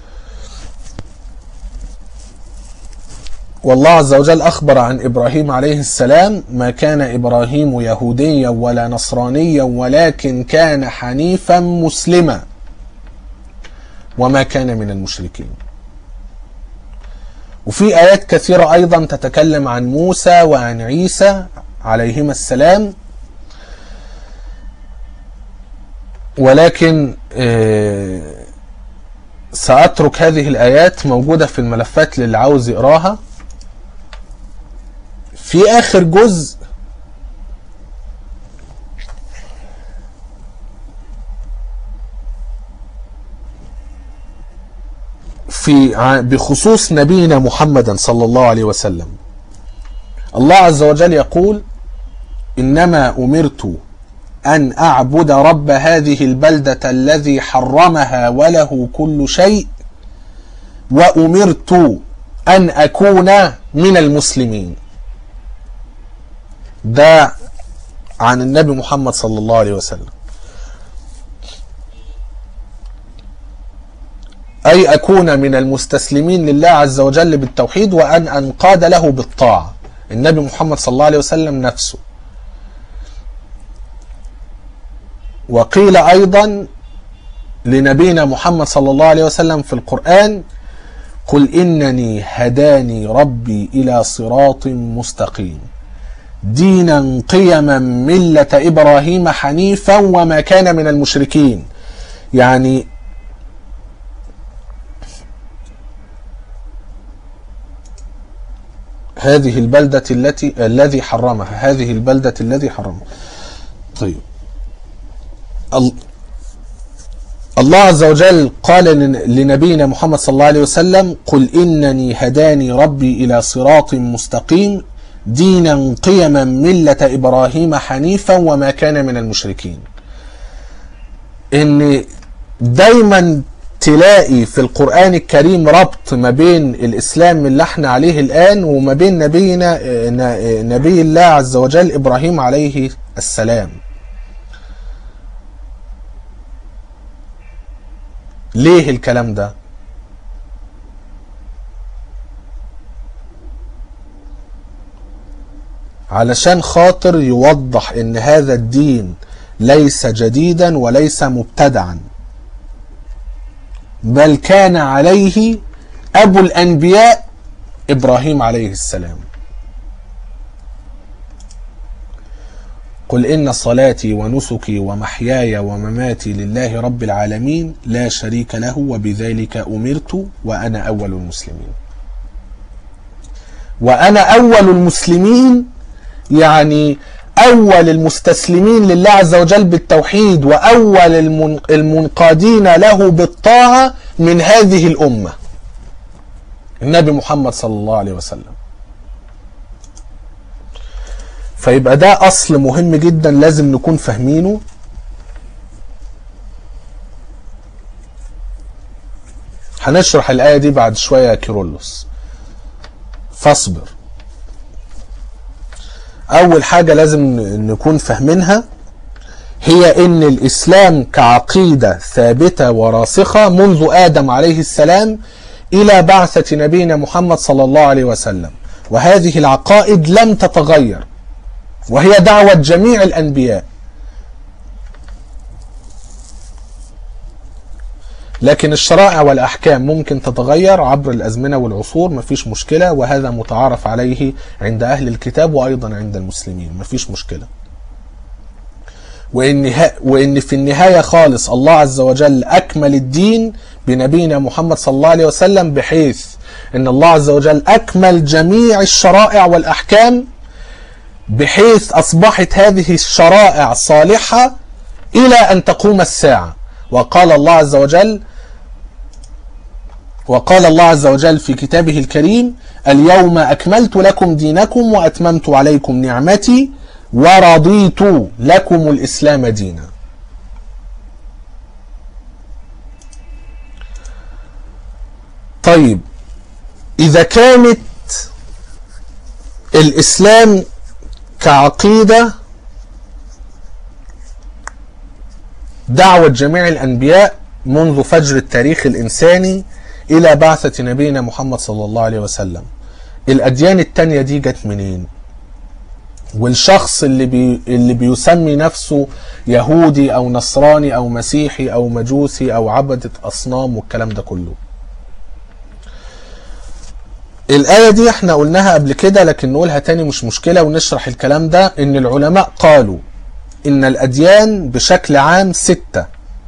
A: والله عز وجل أخبر عن إبراهيم عليه السلام ما كان إبراهيم يهوديا ولا نصرانيا ولكن كان حنيفا مسلما وما كان من المشركين وفي آيات كثيرة أيضا تتكلم عن موسى وعن عيسى عليهما السلام ولكن سأترك هذه الآيات موجودة في الملفات للي عاوز يقراها في آخر جزء في بخصوص نبينا محمدا صلى الله عليه وسلم الله عز وجل يقول إنما أمرت أن أعبد رب هذه البلدة الذي حرمها وله كل شيء وأمرت أن أكون من المسلمين ده عن النبي محمد صلى الله عليه وسلم أي أكون من المستسلمين لله عز وجل بالتوحيد وأن أنقاد له بالطاعة النبي محمد صلى الله عليه وسلم نفسه وقيل أيضا لنبينا محمد صلى الله عليه وسلم في القرآن قل إنني هداني ربي إلى صراط مستقيم دينا قيما ملة إبراهيم حنيفا وما كان من المشركين يعني هذه البلدة التي الذي حرمها هذه البلدة الذي حرمها طيب الله عز وجل قال لنبينا محمد صلى الله عليه وسلم قل إنني هداني ربي إلى صراط مستقيم دينا قيما ملة إبراهيم حنيفا وما كان من المشركين إن دايما تلاقي في القرآن الكريم ربط ما بين الإسلام اللي احنا عليه الآن وما بين نبينا نبي الله عز وجل إبراهيم عليه السلام ليه الكلام ده علشان خاطر يوضح ان هذا الدين ليس جديدا وليس مبتدعا بل كان عليه ابو الانبياء ابراهيم عليه السلام قل ان صلاتي ونسكي ومحياي ومماتي لله رب العالمين لا شريك له وبذلك امرت وانا اول المسلمين وانا اول المسلمين يعني أول المستسلمين لله عز وجل بالتوحيد وأول المنقادين له بالطاعة من هذه الأمة النبي محمد صلى الله عليه وسلم فيبقى ده أصل مهم جدا لازم نكون فاهمينه هنشرح الآية دي بعد شوية يا كيرلس فاصبر اول حاجه لازم نكون فاهمينها هي ان الاسلام كعقيده ثابته وراسخه منذ ادم عليه السلام إلى بعثة نبينا محمد صلى الله عليه وسلم وهذه العقائد لم تتغير وهي دعوة جميع الأنبياء لكن الشرائع والأحكام ممكن تتغير عبر الأزمنة والعصور مفيش مشكلة وهذا متعارف عليه عند أهل الكتاب وأيضا عند المسلمين مفيش مشكلة وإن, وإن في النهاية خالص الله عز وجل أكمل الدين بنبينا محمد صلى الله عليه وسلم بحيث أن الله عز وجل أكمل جميع الشرائع والأحكام بحيث أصبحت هذه الشرائع صالحة إلى أن تقوم الساعة وقال الله عز وجل وقال الله عز وجل في كتابه الكريم اليوم أكملت لكم دينكم وأتممت عليكم نعمتي ورضيت لكم الإسلام دينا طيب إذا كانت الإسلام كعقيدة دعوة جميع الأنبياء منذ فجر التاريخ الإنساني إلى بعثة نبينا محمد صلى الله عليه وسلم الأديان التانية دي جت منين والشخص اللي, بي اللي بيسمي نفسه يهودي أو نصراني أو مسيحي أو مجوسي أو عبدة أصنام والكلام ده كله الآية دي احنا قلناها قبل كده لكن نقولها تاني مش مشكلة ونشرح الكلام ده ان العلماء قالوا ان الاديان بشكل عام ستة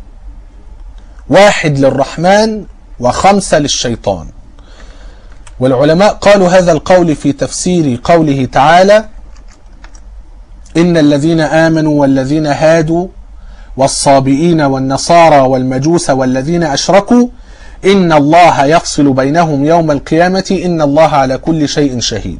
A: واحد للرحمن وخمسة للشيطان والعلماء قالوا هذا القول في تفسير قوله تعالى إن الذين آمنوا والذين هادوا والصابئين والنصارى والمجوس والذين أشركوا إن الله يفصل بينهم يوم القيامة إن الله على كل شيء شهيد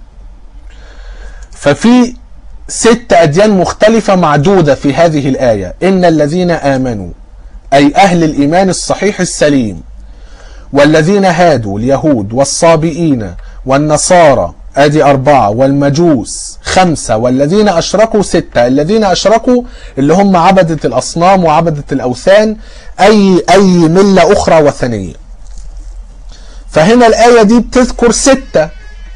A: ففي ست أديان مختلفة معدودة في هذه الآية إن الذين آمنوا أي أهل الإيمان الصحيح السليم والذين هادوا اليهود والصابئين والنصارى ادي أربعة والمجوس خمسة والذين أشركوا ستة الذين أشركوا اللي هم عبدة الأصنام وعبدة الأوثان أي أي ملة أخرى وثنية فهنا الآية دي بتذكر ستة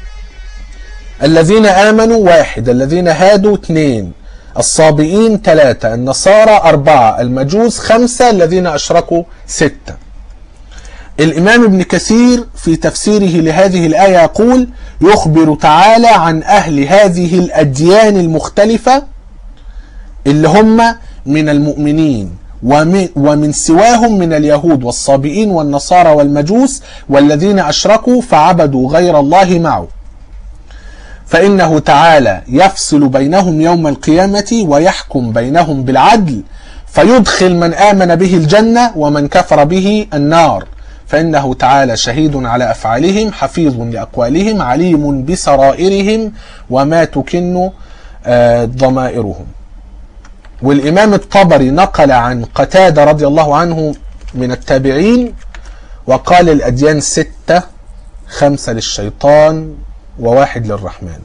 A: الذين آمنوا واحد الذين هادوا اثنين الصابئين ثلاثة النصارى أربعة المجوس خمسة الذين أشركوا ستة الإمام ابن كثير في تفسيره لهذه الآية يقول يخبر تعالى عن أهل هذه الأديان المختلفة اللي هم من المؤمنين ومن, ومن سواهم من اليهود والصابئين والنصارى والمجوس والذين أشركوا فعبدوا غير الله معه فإنه تعالى يفصل بينهم يوم القيامة ويحكم بينهم بالعدل فيدخل من آمن به الجنة ومن كفر به النار فإنه تعالى شهيد على أفعالهم حفيظ لأقوالهم عليم بسرائرهم وما تكن ضمائرهم والإمام الطبري نقل عن قتادة رضي الله عنه من التابعين وقال الأديان ستة خمسة للشيطان وواحد للرحمن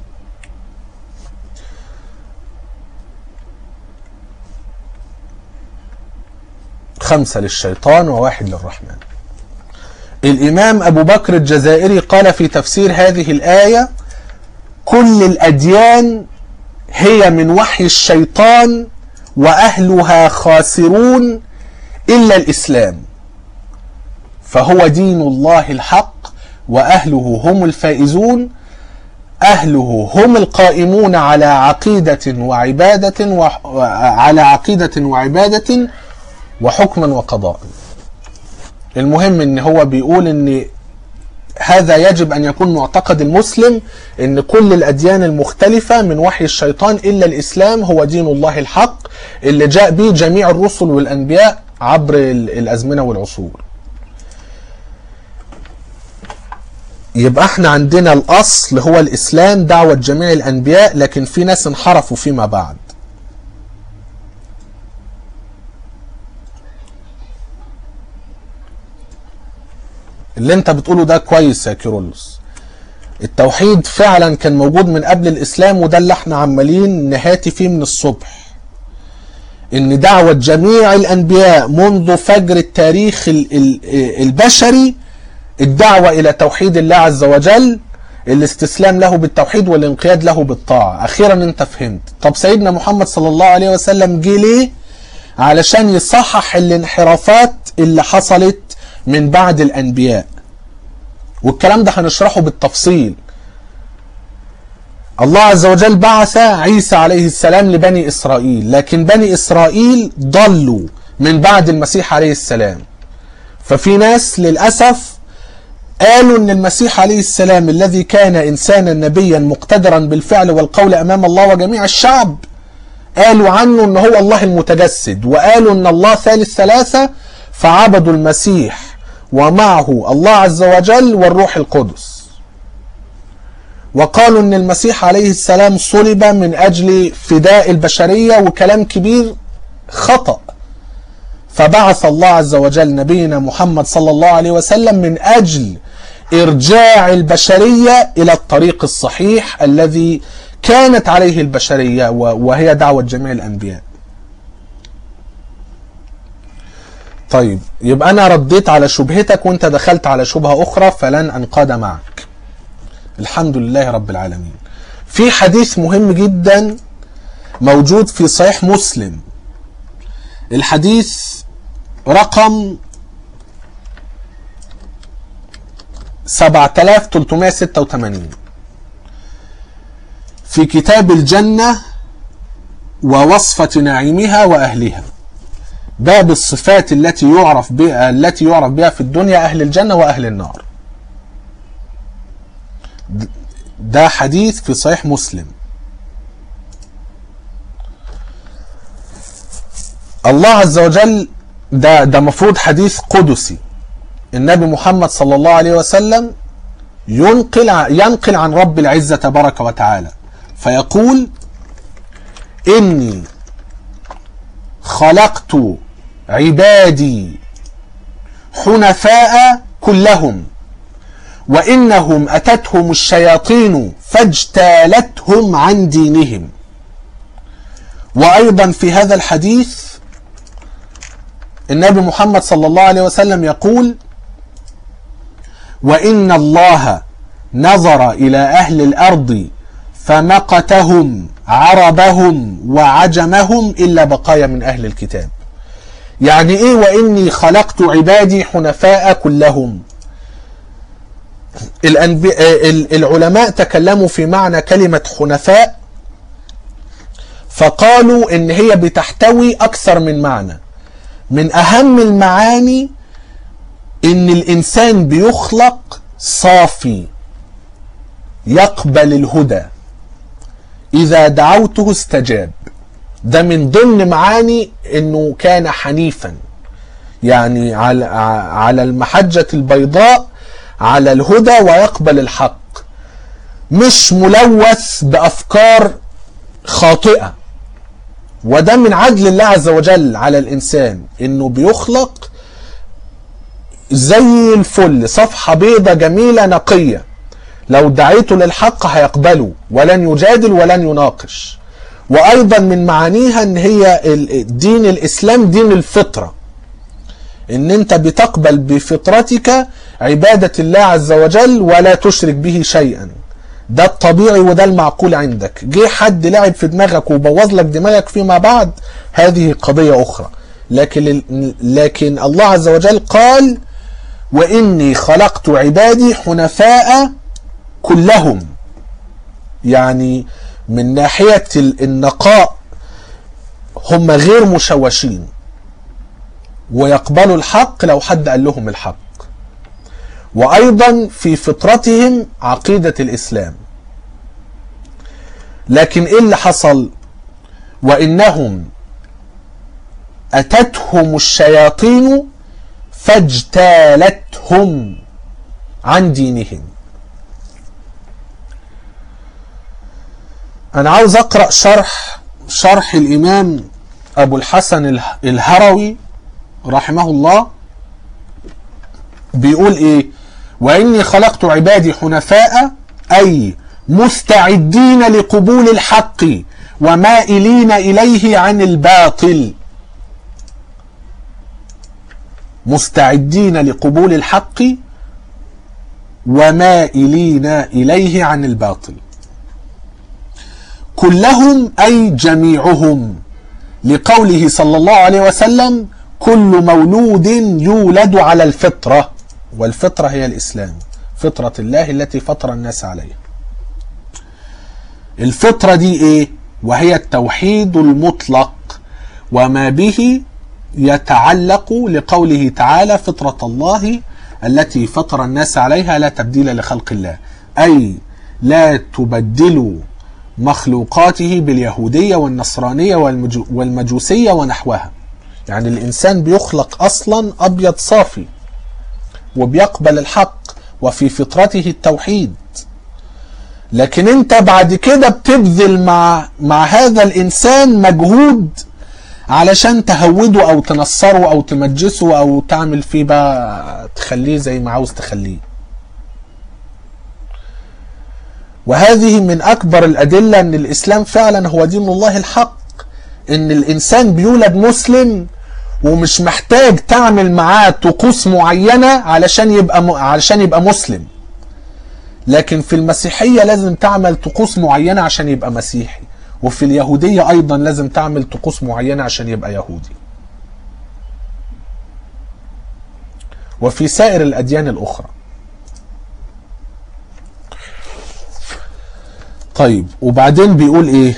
A: خمسة للشيطان وواحد للرحمن الإمام أبو بكر الجزائري قال في تفسير هذه الآية كل الأديان هي من وحي الشيطان وأهلها خاسرون إلا الإسلام فهو دين الله الحق وأهله هم الفائزون أهله هم القائمون على عقيدة وعبادة وعلى عقيدة وعبادة وحكما وقضاء المهم ان هو بيقول ان هذا يجب ان يكون معتقد المسلم ان كل الاديان المختلفة من وحي الشيطان الا الاسلام هو دين الله الحق اللي جاء به جميع الرسل والانبياء عبر الازمنة والعصور يبقى احنا عندنا الاصل هو الاسلام دعوة جميع الانبياء لكن في ناس انحرفوا فيما بعد اللي انت بتقوله ده كويس يا كيرلس التوحيد فعلا كان موجود من قبل الاسلام وده اللي احنا عمالين نهاتي فيه من الصبح ان دعوة جميع الانبياء منذ فجر التاريخ البشري الدعوة إلى توحيد الله عز وجل الاستسلام له بالتوحيد والانقياد له بالطاعة أخيرا أنت فهمت طب سيدنا محمد صلى الله عليه وسلم جه ليه علشان يصحح الانحرافات اللي حصلت من بعد الأنبياء والكلام ده هنشرحه بالتفصيل الله عز وجل بعث عيسى عليه السلام لبني إسرائيل لكن بني إسرائيل ضلوا من بعد المسيح عليه السلام ففي ناس للأسف قالوا ان المسيح عليه السلام الذي كان انسانا نبيا مقتدرا بالفعل والقول امام الله وجميع الشعب قالوا عنه ان هو الله المتجسد وقالوا ان الله ثالث ثلاثة فعبدوا المسيح ومعه الله عز وجل والروح القدس وقالوا ان المسيح عليه السلام صلب من اجل فداء البشرية وكلام كبير خطأ فبعث الله عز وجل نبينا محمد صلى الله عليه وسلم من اجل ارجاع البشريه الى الطريق الصحيح الذي كانت عليه البشريه وهي دعوه جميع الانبياء. طيب يبقى انا رديت على شبهتك وانت دخلت على شبهه اخرى فلن انقاد معك. الحمد لله رب العالمين. في حديث مهم جدا موجود في صحيح مسلم. الحديث رقم 7386 في كتاب الجنة ووصفة نعيمها وأهلها باب الصفات التي يعرف بها التي يعرف بها في الدنيا أهل الجنة وأهل النار ده حديث في صحيح مسلم الله عز وجل ده ده مفروض حديث قدسي النبي محمد صلى الله عليه وسلم ينقل ينقل عن رب العزة تبارك وتعالى فيقول إني خلقت عبادي حنفاء كلهم وإنهم أتتهم الشياطين فاجتالتهم عن دينهم وأيضا في هذا الحديث النبي محمد صلى الله عليه وسلم يقول وإن الله نظر إلى أهل الأرض فمقتهم عربهم وعجمهم إلا بقايا من أهل الكتاب يعني إيه وإني خلقت عبادي حنفاء كلهم العلماء تكلموا في معنى كلمة حنفاء فقالوا إن هي بتحتوي أكثر من معنى من أهم المعاني إن الإنسان بيخلق صافي يقبل الهدى إذا دعوته استجاب ده من ضمن معاني إنه كان حنيفا يعني على على المحجة البيضاء على الهدى ويقبل الحق مش ملوث بأفكار خاطئة وده من عدل الله عز وجل على الإنسان إنه بيخلق زي الفل صفحة بيضة جميلة نقية لو دعيته للحق هيقبله ولن يجادل ولن يناقش وأيضا من معانيها إن هي دين الإسلام دين الفطرة إن أنت بتقبل بفطرتك عبادة الله عز وجل ولا تشرك به شيئا ده الطبيعي وده المعقول عندك جه حد لعب في دماغك وبوظ لك دماغك فيما بعد هذه قضية أخرى لكن لكن الله عز وجل قال وإني خلقت عبادي حنفاء كلهم يعني من ناحية النقاء هم غير مشوشين ويقبلوا الحق لو حد قال لهم الحق وأيضا في فطرتهم عقيدة الإسلام لكن إيه اللي حصل وإنهم أتتهم الشياطين فاجتالتهم عن دينهم أنا عاوز أقرأ شرح شرح الإمام أبو الحسن الهروي رحمه الله بيقول إيه وإني خلقت عبادي حنفاء أي مستعدين لقبول الحق ومائلين إليه عن الباطل مستعدين لقبول الحق ومائلين إليه عن الباطل كلهم أي جميعهم لقوله صلى الله عليه وسلم كل مولود يولد على الفطرة والفطرة هي الإسلام فطرة الله التي فطر الناس عليها الفطرة دي إيه؟ وهي التوحيد المطلق وما به يتعلق لقوله تعالى فطرة الله التي فطر الناس عليها لا تبديل لخلق الله أي لا تبدلوا مخلوقاته باليهودية والنصرانية والمجوسية ونحوها يعني الإنسان بيخلق أصلا أبيض صافي وبيقبل الحق وفي فطرته التوحيد لكن انت بعد كده بتبذل مع مع هذا الانسان مجهود علشان تهوده او تنصره او تمجسه او تعمل فيه بقى تخليه زي ما عاوز تخليه وهذه من اكبر الادله ان الاسلام فعلا هو دين الله الحق ان الانسان بيولد مسلم ومش محتاج تعمل معاه طقوس معينه علشان يبقى م... علشان يبقى مسلم لكن في المسيحيه لازم تعمل طقوس معينه عشان يبقى مسيحي وفي اليهوديه ايضا لازم تعمل طقوس معينه عشان يبقى يهودي وفي سائر الاديان الاخرى طيب وبعدين بيقول ايه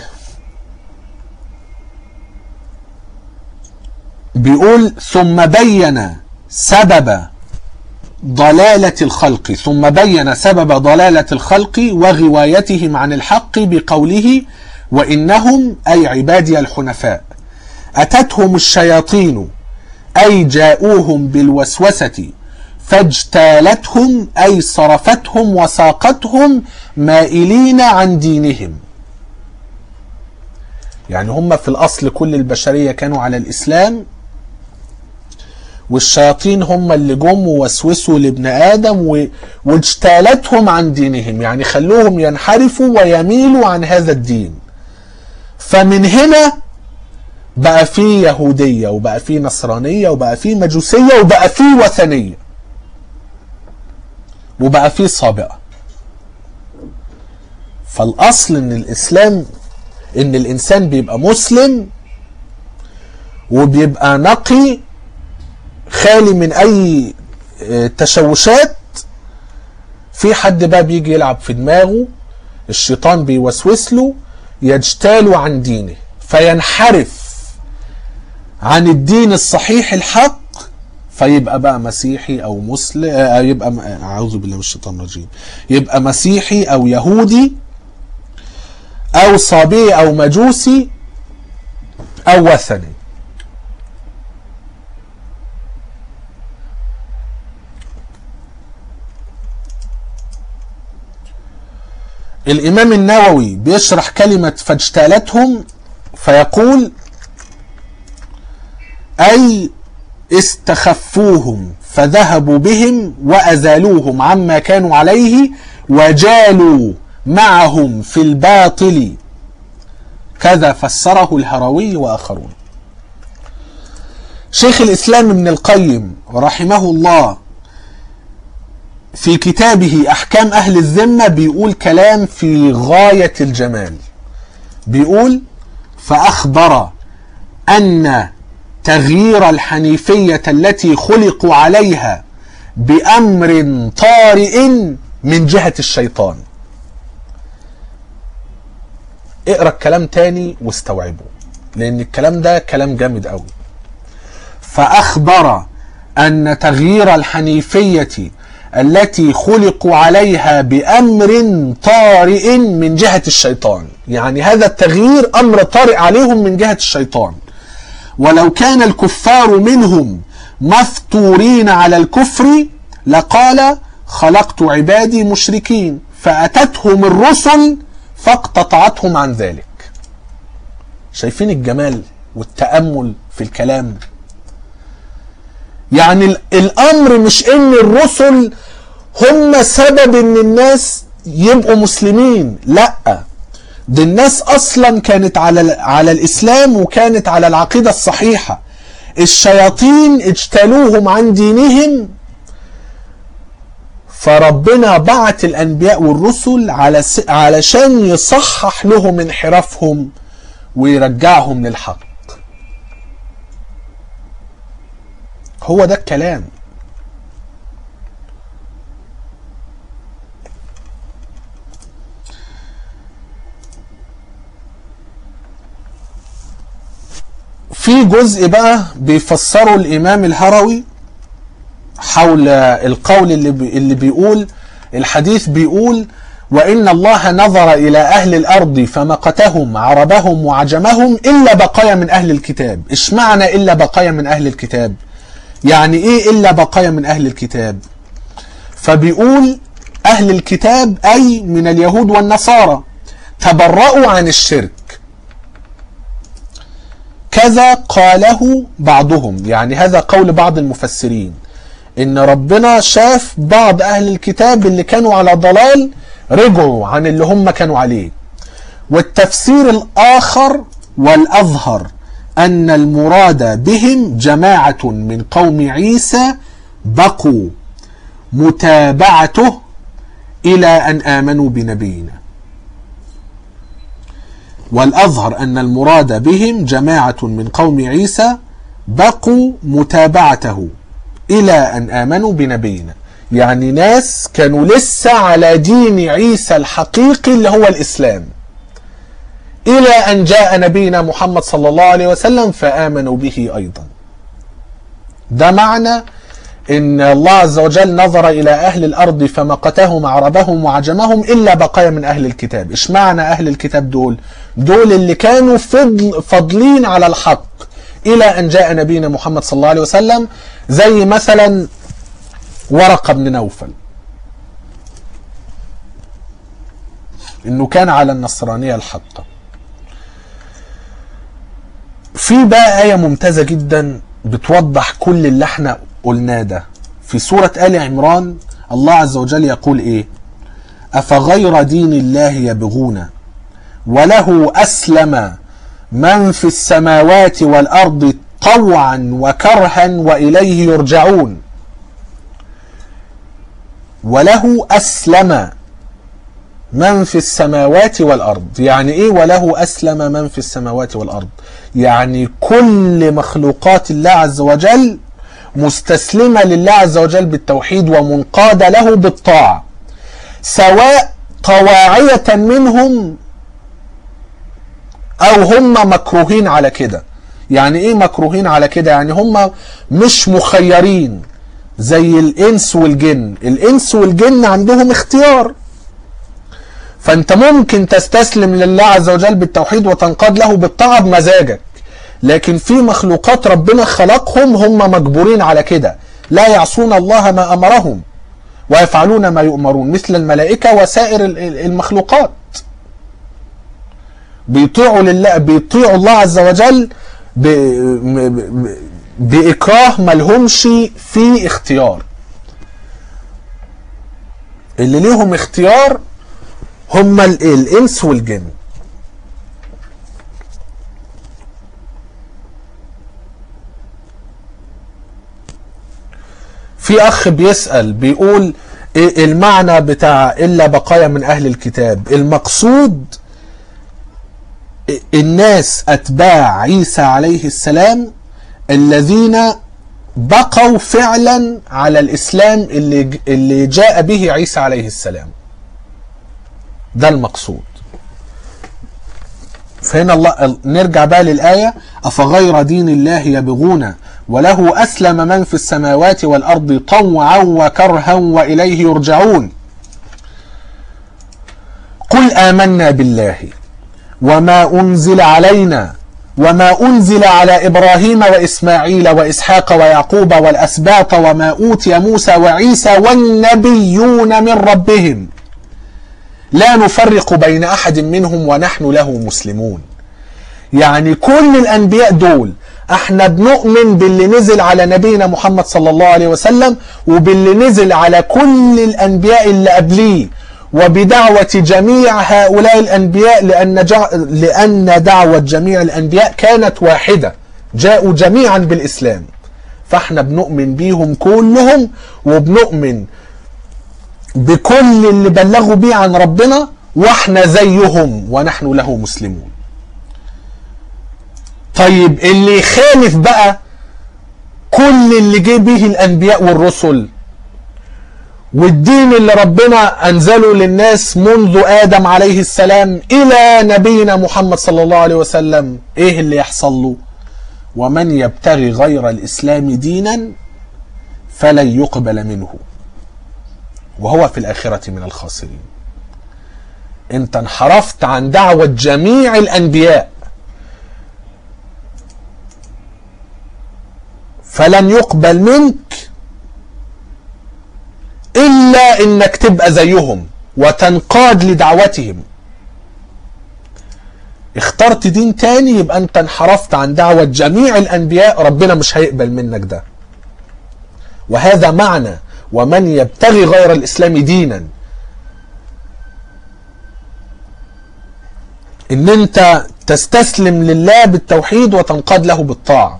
A: بيقول ثم بين سبب ضلالة الخلق ثم بين سبب ضلالة الخلق وغوايتهم عن الحق بقوله وإنهم أي عبادي الحنفاء أتتهم الشياطين أي جاءوهم بالوسوسة فاجتالتهم أي صرفتهم وساقتهم مائلين عن دينهم يعني هم في الأصل كل البشرية كانوا على الإسلام والشياطين هم اللي جم ووسوسوا لابن ادم و... واجتالتهم عن دينهم يعني خلوهم ينحرفوا ويميلوا عن هذا الدين فمن هنا بقى في يهودية وبقى في نصرانية وبقى في مجوسية وبقى في وثنية وبقى في صابئة فالأصل إن الإسلام إن الإنسان بيبقى مسلم وبيبقى نقي خالي من اي تشوشات في حد بقى بيجي يلعب في دماغه الشيطان بيوسوس له يجتال عن دينه فينحرف عن الدين الصحيح الحق فيبقى بقى مسيحي او مسلم يبقى اعوذ بالله من الشيطان الرجيم يبقى مسيحي او يهودي او صابئي او مجوسي او وثني الإمام النووي بيشرح كلمة فاجتالتهم فيقول أي استخفوهم فذهبوا بهم وأزالوهم عما كانوا عليه وجالوا معهم في الباطل كذا فسره الهروي وآخرون شيخ الإسلام ابن القيم رحمه الله في كتابه احكام اهل الذمه بيقول كلام في غايه الجمال بيقول فاخبر ان تغيير الحنيفيه التي خلقوا عليها بامر طارئ من جهه الشيطان اقرا الكلام تاني واستوعبه لان الكلام ده كلام جامد قوي فاخبر ان تغيير الحنيفيه التي خلقوا عليها بامر طارئ من جهه الشيطان يعني هذا التغيير امر طارئ عليهم من جهه الشيطان ولو كان الكفار منهم مفطورين على الكفر لقال خلقت عبادي مشركين فاتتهم الرسل فاقتطعتهم عن ذلك شايفين الجمال والتامل في الكلام يعني الامر مش ان الرسل هم سبب ان الناس يبقوا مسلمين لا دي الناس اصلا كانت على على الاسلام وكانت على العقيده الصحيحه الشياطين اجتالوهم عن دينهم فربنا بعت الانبياء والرسل على س... علشان يصحح لهم انحرافهم ويرجعهم للحق هو ده الكلام في جزء بقى بيفسره الامام الهروي حول القول اللي بي اللي بيقول الحديث بيقول وان الله نظر الى اهل الارض فمقتهم عربهم وعجمهم الا بقايا من اهل الكتاب اشمعنى الا بقايا من اهل الكتاب يعني ايه الا بقايا من اهل الكتاب فبيقول اهل الكتاب اي من اليهود والنصارى تبرأوا عن الشرك كذا قاله بعضهم يعني هذا قول بعض المفسرين ان ربنا شاف بعض اهل الكتاب اللي كانوا على ضلال رجعوا عن اللي هم كانوا عليه والتفسير الاخر والاظهر ان المراد بهم جماعه من قوم عيسى بقوا متابعته الى ان امنوا بنبينا والأظهر أن المراد بهم جماعة من قوم عيسى بقوا متابعته إلى أن آمنوا بنبينا يعني ناس كانوا لسه على دين عيسى الحقيقي اللي هو الإسلام إلى أن جاء نبينا محمد صلى الله عليه وسلم فآمنوا به أيضا ده معنى إن الله عز وجل نظر إلى أهل الأرض فمقتهم عربهم وعجمهم إلا بقايا من أهل الكتاب إيش معنى أهل الكتاب دول دول اللي كانوا فضل فضلين على الحق إلى أن جاء نبينا محمد صلى الله عليه وسلم زي مثلا ورقة بن نوفل إنه كان على النصرانية الحقة في بقى آية ممتازة جدا بتوضح كل اللي احنا قلناه ده في سورة آل عمران الله عز وجل يقول ايه أفغير دين الله يبغون وله أسلم من في السماوات والأرض طوعا وكرها وإليه يرجعون وله أسلم من في السماوات والأرض يعني إيه وله أسلم من في السماوات والأرض يعني كل مخلوقات الله عز وجل مستسلمة لله عز وجل بالتوحيد ومنقادة له بالطاعة سواء طواعية منهم أو هم مكروهين على كده يعني إيه مكروهين على كده يعني هم مش مخيرين زي الإنس والجن الإنس والجن عندهم اختيار فأنت ممكن تستسلم لله عز وجل بالتوحيد وتنقاد له بالطاعة بمزاجك لكن في مخلوقات ربنا خلقهم هم مجبورين على كده لا يعصون الله ما امرهم ويفعلون ما يؤمرون مثل الملائكه وسائر المخلوقات بيطيعوا لله بيطيعوا الله عز وجل ب... ب... باكراه ملهمش في اختيار اللي ليهم اختيار هم الانس والجن في اخ بيسأل بيقول إيه المعنى بتاع الا بقايا من اهل الكتاب المقصود الناس اتباع عيسى عليه السلام الذين بقوا فعلا على الاسلام اللي اللي جاء به عيسى عليه السلام ده المقصود فهنا الله نرجع بقى للآية أفغير دين الله يبغون وله أسلم من في السماوات والأرض طوعا وكرها وإليه يرجعون قل آمنا بالله وما أنزل علينا وما أنزل على إبراهيم وإسماعيل وإسحاق ويعقوب والأسباط وما أوتي موسى وعيسى والنبيون من ربهم لا نفرق بين أحد منهم ونحن له مسلمون يعني كل الأنبياء دول احنا بنؤمن باللي نزل على نبينا محمد صلى الله عليه وسلم وباللي نزل على كل الأنبياء اللي قبليه وبدعوة جميع هؤلاء الأنبياء لأن, جع... لأن دعوة جميع الأنبياء كانت واحدة جاءوا جميعا بالإسلام فاحنا بنؤمن بيهم كلهم وبنؤمن بكل اللي بلغوا بيه عن ربنا واحنا زيهم ونحن له مسلمون طيب اللي يخالف بقى كل اللي جه به الانبياء والرسل والدين اللي ربنا انزله للناس منذ ادم عليه السلام الى نبينا محمد صلى الله عليه وسلم ايه اللي يحصل له ومن يبتغي غير الاسلام دينا فلن يقبل منه وهو في الاخره من الخاسرين انت انحرفت عن دعوه جميع الانبياء فلن يقبل منك الا انك تبقى زيهم وتنقاد لدعوتهم اخترت دين تاني يبقى انت انحرفت عن دعوة جميع الانبياء ربنا مش هيقبل منك ده وهذا معنى ومن يبتغي غير الاسلام دينا ان انت تستسلم لله بالتوحيد وتنقاد له بالطاعه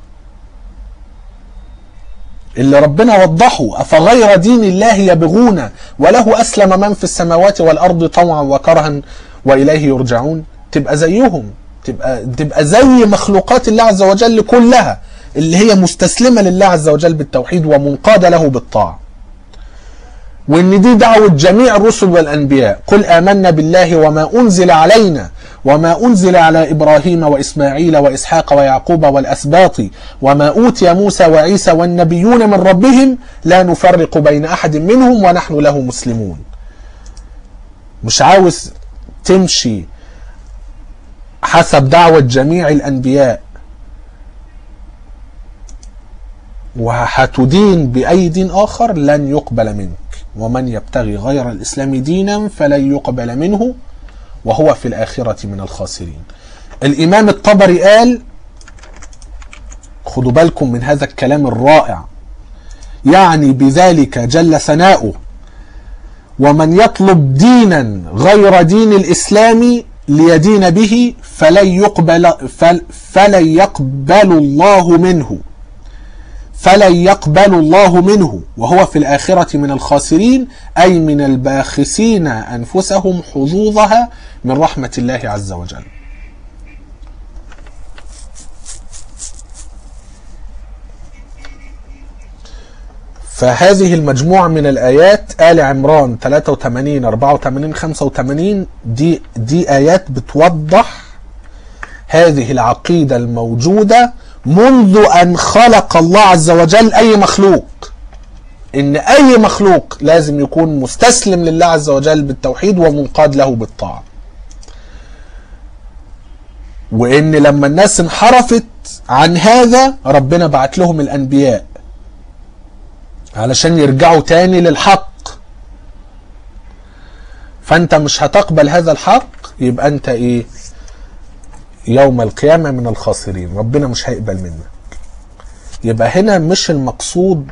A: اللي ربنا وضحه أفغير دين الله يبغون وله أسلم من في السماوات والأرض طوعا وكرها وإليه يرجعون تبقى زيهم تبقى, تبقى زي مخلوقات الله عز وجل كلها اللي هي مستسلمة لله عز وجل بالتوحيد ومنقادة له بالطاعة وان دي دعوة جميع الرسل والانبياء قل امنا بالله وما انزل علينا وما انزل على ابراهيم واسماعيل واسحاق ويعقوب والاسباط وما اوتي موسى وعيسى والنبيون من ربهم لا نفرق بين احد منهم ونحن له مسلمون مش عاوز تمشي حسب دعوة جميع الانبياء وهتدين بأي دين آخر لن يقبل منك ومن يبتغي غير الإسلام دينا فلن يقبل منه وهو في الآخرة من الخاسرين الإمام الطبري قال خدوا بالكم من هذا الكلام الرائع يعني بذلك جل ثناؤه ومن يطلب دينا غير دين الإسلام ليدين به فلن يقبل فل فلن يقبل الله منه فلن يقبل الله منه وهو في الآخرة من الخاسرين أي من الباخسين أنفسهم حظوظها من رحمة الله عز وجل فهذه المجموعة من الآيات آل عمران 83 84 85 دي دي آيات بتوضح هذه العقيدة الموجودة منذ أن خلق الله عز وجل أي مخلوق إن أي مخلوق لازم يكون مستسلم لله عز وجل بالتوحيد ومنقاد له بالطاعة وإن لما الناس انحرفت عن هذا ربنا بعت لهم الأنبياء علشان يرجعوا تاني للحق فأنت مش هتقبل هذا الحق يبقى أنت إيه يوم القيامة من الخاسرين ربنا مش هيقبل منك يبقى هنا مش المقصود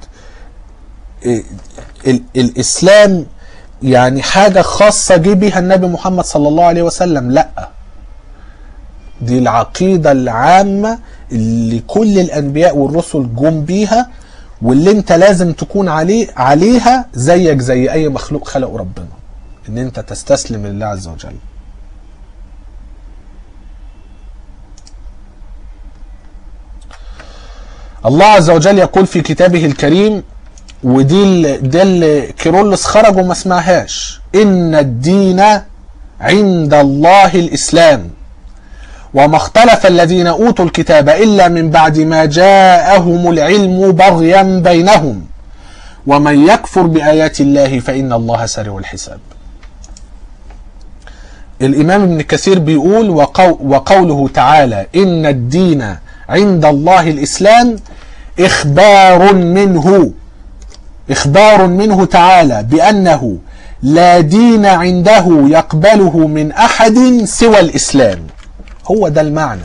A: ال الإسلام يعني حاجة خاصة جه بيها النبي محمد صلى الله عليه وسلم لا دي العقيدة العامة اللي كل الأنبياء والرسل جم بيها واللي انت لازم تكون عليه عليها زيك زي أي مخلوق خلقه ربنا ان انت تستسلم لله عز وجل الله عز وجل يقول في كتابه الكريم ودي ال- ده اللي كيرلس خرج وما سمعهاش ان الدين عند الله الاسلام وما اختلف الذين اوتوا الكتاب الا من بعد ما جاءهم العلم بغيا بينهم ومن يكفر بايات الله فان الله سريع الحساب الامام ابن كثير بيقول وقو وقوله تعالى ان الدين عند الله الاسلام اخبار منه اخبار منه تعالى بانه لا دين عنده يقبله من احد سوى الاسلام هو ده المعنى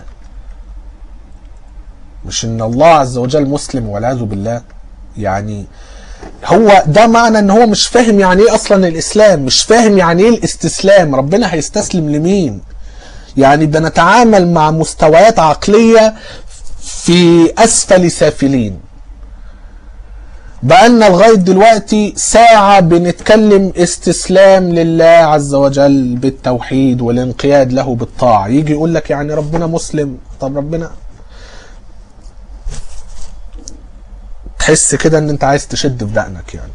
A: مش ان الله عز وجل مسلم والعياذ بالله يعني هو ده معنى ان هو مش فاهم يعني ايه اصلا الاسلام مش فاهم يعني ايه الاستسلام ربنا هيستسلم لمين يعني بنتعامل مع مستويات عقلية في اسفل سافلين بقالنا لغاية دلوقتي ساعة بنتكلم استسلام لله عز وجل بالتوحيد والانقياد له بالطاعة يجي يقول لك يعني ربنا مسلم طب ربنا تحس كده ان انت عايز تشد في دقنك يعني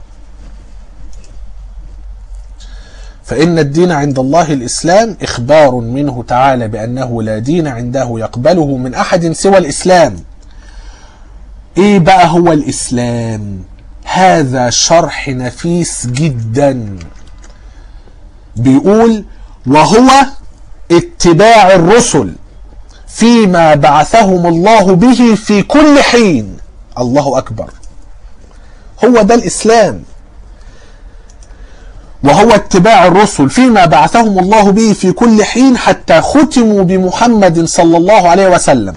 A: فإن الدين عند الله الإسلام إخبار منه تعالى بأنه لا دين عنده يقبله من أحد سوى الإسلام إيه بقى هو الإسلام هذا شرح نفيس جدا بيقول وهو اتباع الرسل فيما بعثهم الله به في كل حين الله أكبر هو ده الإسلام وهو اتباع الرسل فيما بعثهم الله به في كل حين حتى ختموا بمحمد صلى الله عليه وسلم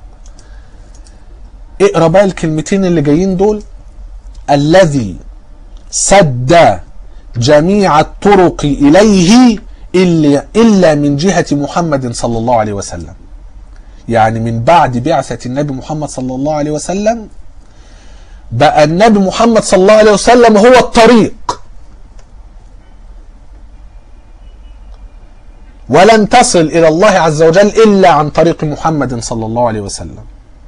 A: اقرا بقى الكلمتين اللي جايين دول الذي سد جميع الطرق اليه الا الا من جهه محمد صلى الله عليه وسلم يعني من بعد بعثه النبي محمد صلى الله عليه وسلم بقى النبي محمد صلى الله عليه وسلم هو الطريق ولن تصل الى الله عز وجل الا عن طريق محمد صلى الله عليه وسلم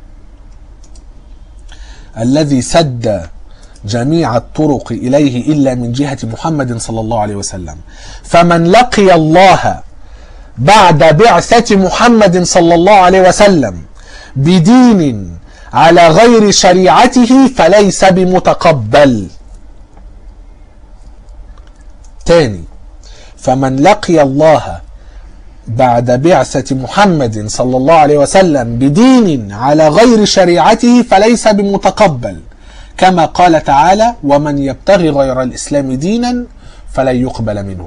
A: الذي سد جميع الطرق اليه الا من جهه محمد صلى الله عليه وسلم فمن لقي الله بعد بعثه محمد صلى الله عليه وسلم بدين على غير شريعته فليس بمتقبل تاني فمن لقي الله بعد بعثة محمد صلى الله عليه وسلم بدين على غير شريعته فليس بمتقبل كما قال تعالى ومن يبتغي غير الإسلام دينا فلن يقبل منه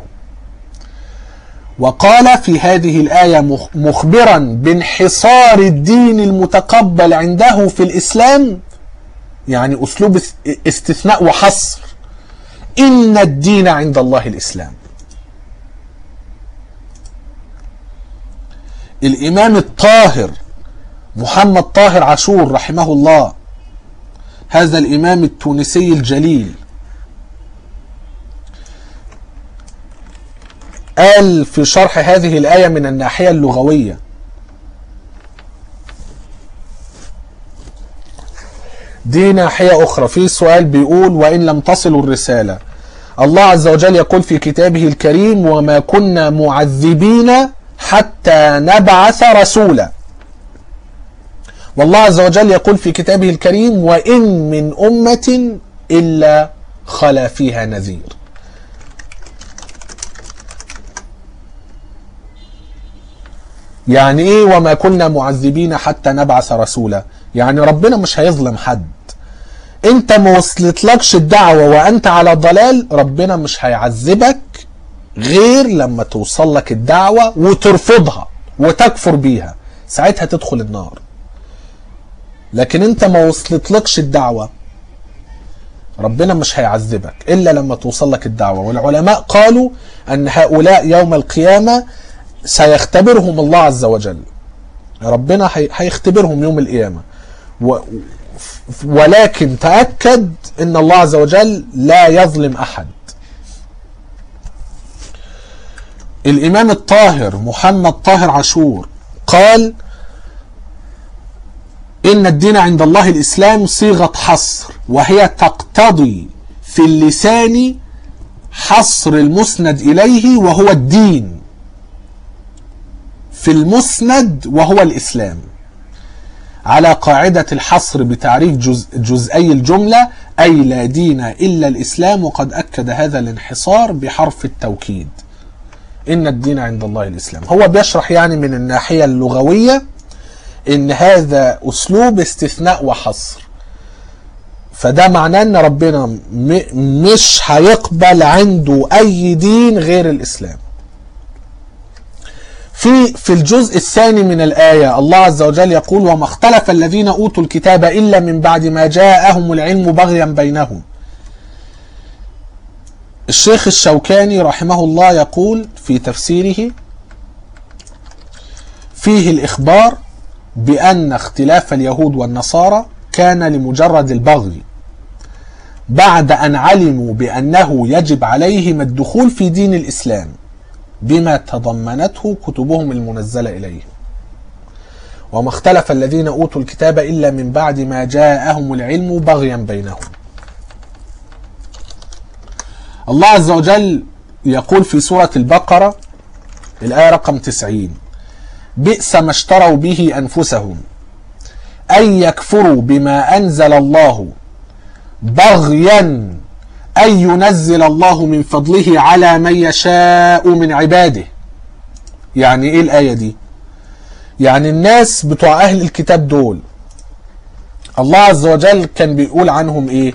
A: وقال في هذه الآية مخبرا بانحصار الدين المتقبل عنده في الإسلام يعني أسلوب استثناء وحصر إن الدين عند الله الإسلام الإمام الطاهر محمد طاهر عاشور رحمه الله هذا الإمام التونسي الجليل قال في شرح هذه الآية من الناحية اللغوية دي ناحية أخرى في سؤال بيقول وإن لم تصلوا الرسالة الله عز وجل يقول في كتابه الكريم وما كنا معذبين حتى نبعث رسولا والله عز وجل يقول في كتابه الكريم وإن من أمة إلا خلا فيها نذير يعني ايه وما كنا معذبين حتى نبعث رسولا يعني ربنا مش هيظلم حد انت ما وصلتلكش الدعوة وانت على ضلال ربنا مش هيعذبك غير لما توصل لك الدعوة وترفضها وتكفر بيها ساعتها تدخل النار لكن انت ما وصلتلكش الدعوة ربنا مش هيعذبك الا لما توصل لك الدعوة والعلماء قالوا ان هؤلاء يوم القيامة سيختبرهم الله عز وجل ربنا هيختبرهم يوم القيامة و ولكن تأكد ان الله عز وجل لا يظلم احد الامام الطاهر محمد طاهر عاشور قال ان الدين عند الله الاسلام صيغه حصر وهي تقتضي في اللسان حصر المسند اليه وهو الدين في المسند وهو الاسلام على قاعدة الحصر بتعريف جزء جزئي الجملة أي لا دين إلا الإسلام وقد أكد هذا الانحصار بحرف التوكيد إن الدين عند الله الإسلام هو بيشرح يعني من الناحية اللغوية إن هذا أسلوب استثناء وحصر فده معناه ان ربنا مش هيقبل عنده اي دين غير الاسلام في في الجزء الثاني من الآية الله عز وجل يقول وما اختلف الذين أوتوا الكتاب إلا من بعد ما جاءهم العلم بغيا بينهم الشيخ الشوكاني رحمه الله يقول في تفسيره فيه الإخبار بأن اختلاف اليهود والنصارى كان لمجرد البغي بعد أن علموا بأنه يجب عليهم الدخول في دين الإسلام بما تضمنته كتبهم المنزلة إليهم وما اختلف الذين أوتوا الكتاب إلا من بعد ما جاءهم العلم بغيا بينهم الله عز وجل يقول في سورة البقرة الآية رقم 90 بئس ما اشتروا به أنفسهم أن يكفروا بما أنزل الله بغيا أن ينزل الله من فضله على من يشاء من عباده يعني إيه الآية دي يعني الناس بتوع أهل الكتاب دول الله عز وجل كان بيقول عنهم إيه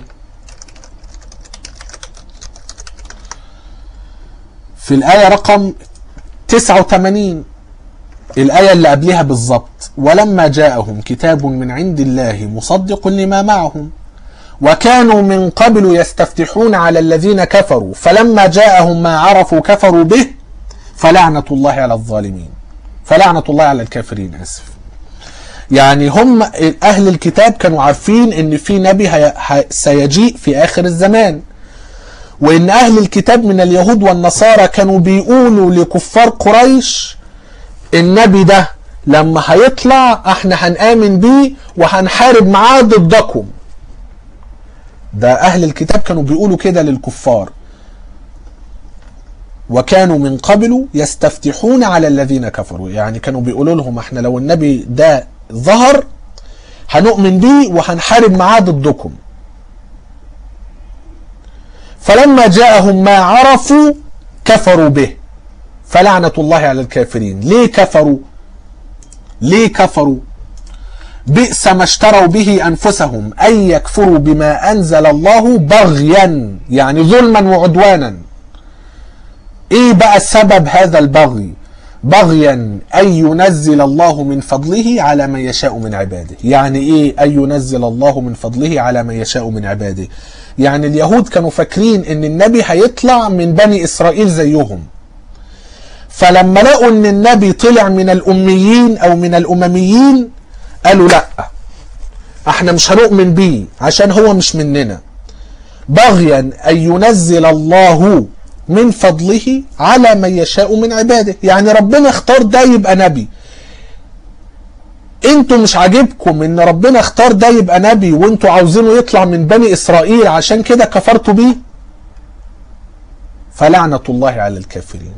A: في الآية رقم 89 الآية اللي قبلها بالظبط ولما جاءهم كتاب من عند الله مصدق لما معهم وكانوا من قبل يستفتحون على الذين كفروا فلما جاءهم ما عرفوا كفروا به فلعنة الله على الظالمين فلعنة الله على الكافرين أسف يعني هم أهل الكتاب كانوا عارفين إن في نبي هي- هي- سيجيء في آخر الزمان وإن أهل الكتاب من اليهود والنصارى كانوا بيقولوا لكفار قريش النبي ده لما هيطلع احنا هنآمن بيه وهنحارب معاه ضدكم ده أهل الكتاب كانوا بيقولوا كده للكفار وكانوا من قبل يستفتحون على الذين كفروا يعني كانوا بيقولوا لهم احنا لو النبي ده ظهر هنؤمن بيه وهنحارب معاه ضدكم فلما جاءهم ما عرفوا كفروا به فلعنة الله على الكافرين ليه كفروا ليه كفروا بئس ما اشتروا به أنفسهم أن يكفروا بما أنزل الله بغيا يعني ظلما وعدوانا ايه بقى سبب هذا البغي بغيا ان ينزل الله من فضله على من يشاء من عباده يعني ايه ان ينزل الله من فضله على من يشاء من عباده يعني اليهود كانوا فاكرين ان النبي هيطلع من بني اسرائيل زيهم فلما لقوا ان النبي طلع من الاميين او من الامميين قالوا لا احنا مش هنؤمن بيه عشان هو مش مننا بغيا ان ينزل الله من فضله على من يشاء من عباده يعني ربنا اختار ده يبقى نبي انتوا مش عاجبكم ان ربنا اختار ده يبقى نبي وانتوا عاوزينه يطلع من بني اسرائيل عشان كده كفرتوا بيه فلعنة الله على الكافرين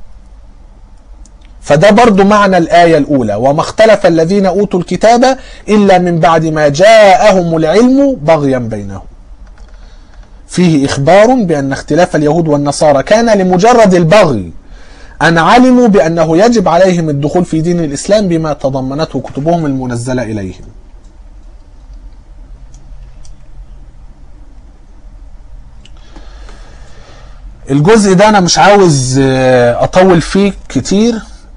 A: فده برضو معنى الآية الأولى وما اختلف الذين أوتوا الكتاب إلا من بعد ما جاءهم العلم بغيا بينهم فيه إخبار بأن اختلاف اليهود والنصارى كان لمجرد البغي أن علموا بأنه يجب عليهم الدخول في دين الإسلام بما تضمنته كتبهم المنزلة إليهم الجزء ده أنا مش عاوز آه، أطول فيه كتير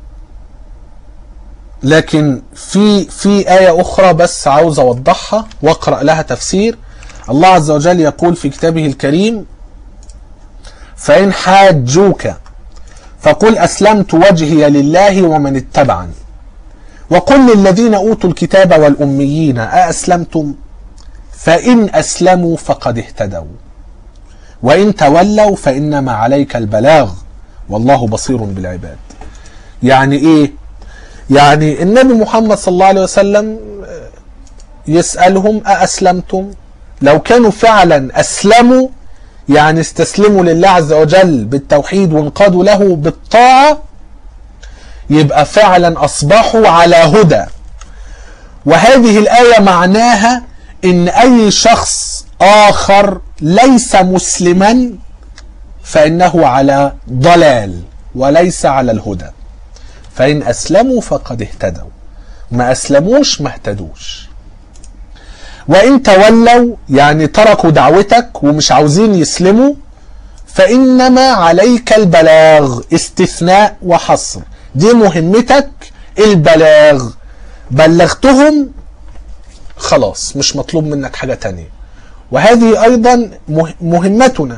A: لكن في في آية أخرى بس عاوز أوضحها وأقرأ لها تفسير الله عز وجل يقول في كتابه الكريم فإن حاجوك فقل أسلمت وجهي لله ومن اتبعني وقل للذين أوتوا الكتاب والأميين أأسلمتم فإن أسلموا فقد اهتدوا وإن تولوا فإنما عليك البلاغ والله بصير بالعباد يعني إيه يعني النبي محمد صلى الله عليه وسلم يسألهم أأسلمتم لو كانوا فعلا أسلموا يعني استسلموا لله عز وجل بالتوحيد وانقادوا له بالطاعة يبقى فعلا أصبحوا على هدى وهذه الآية معناها إن أي شخص آخر ليس مسلما فإنه على ضلال وليس على الهدى فإن أسلموا فقد اهتدوا ما أسلموش ما اهتدوش وإن تولوا يعني تركوا دعوتك ومش عاوزين يسلموا فإنما عليك البلاغ استثناء وحصر دي مهمتك البلاغ بلغتهم خلاص مش مطلوب منك حاجة تانية وهذه أيضا مه- مهمتنا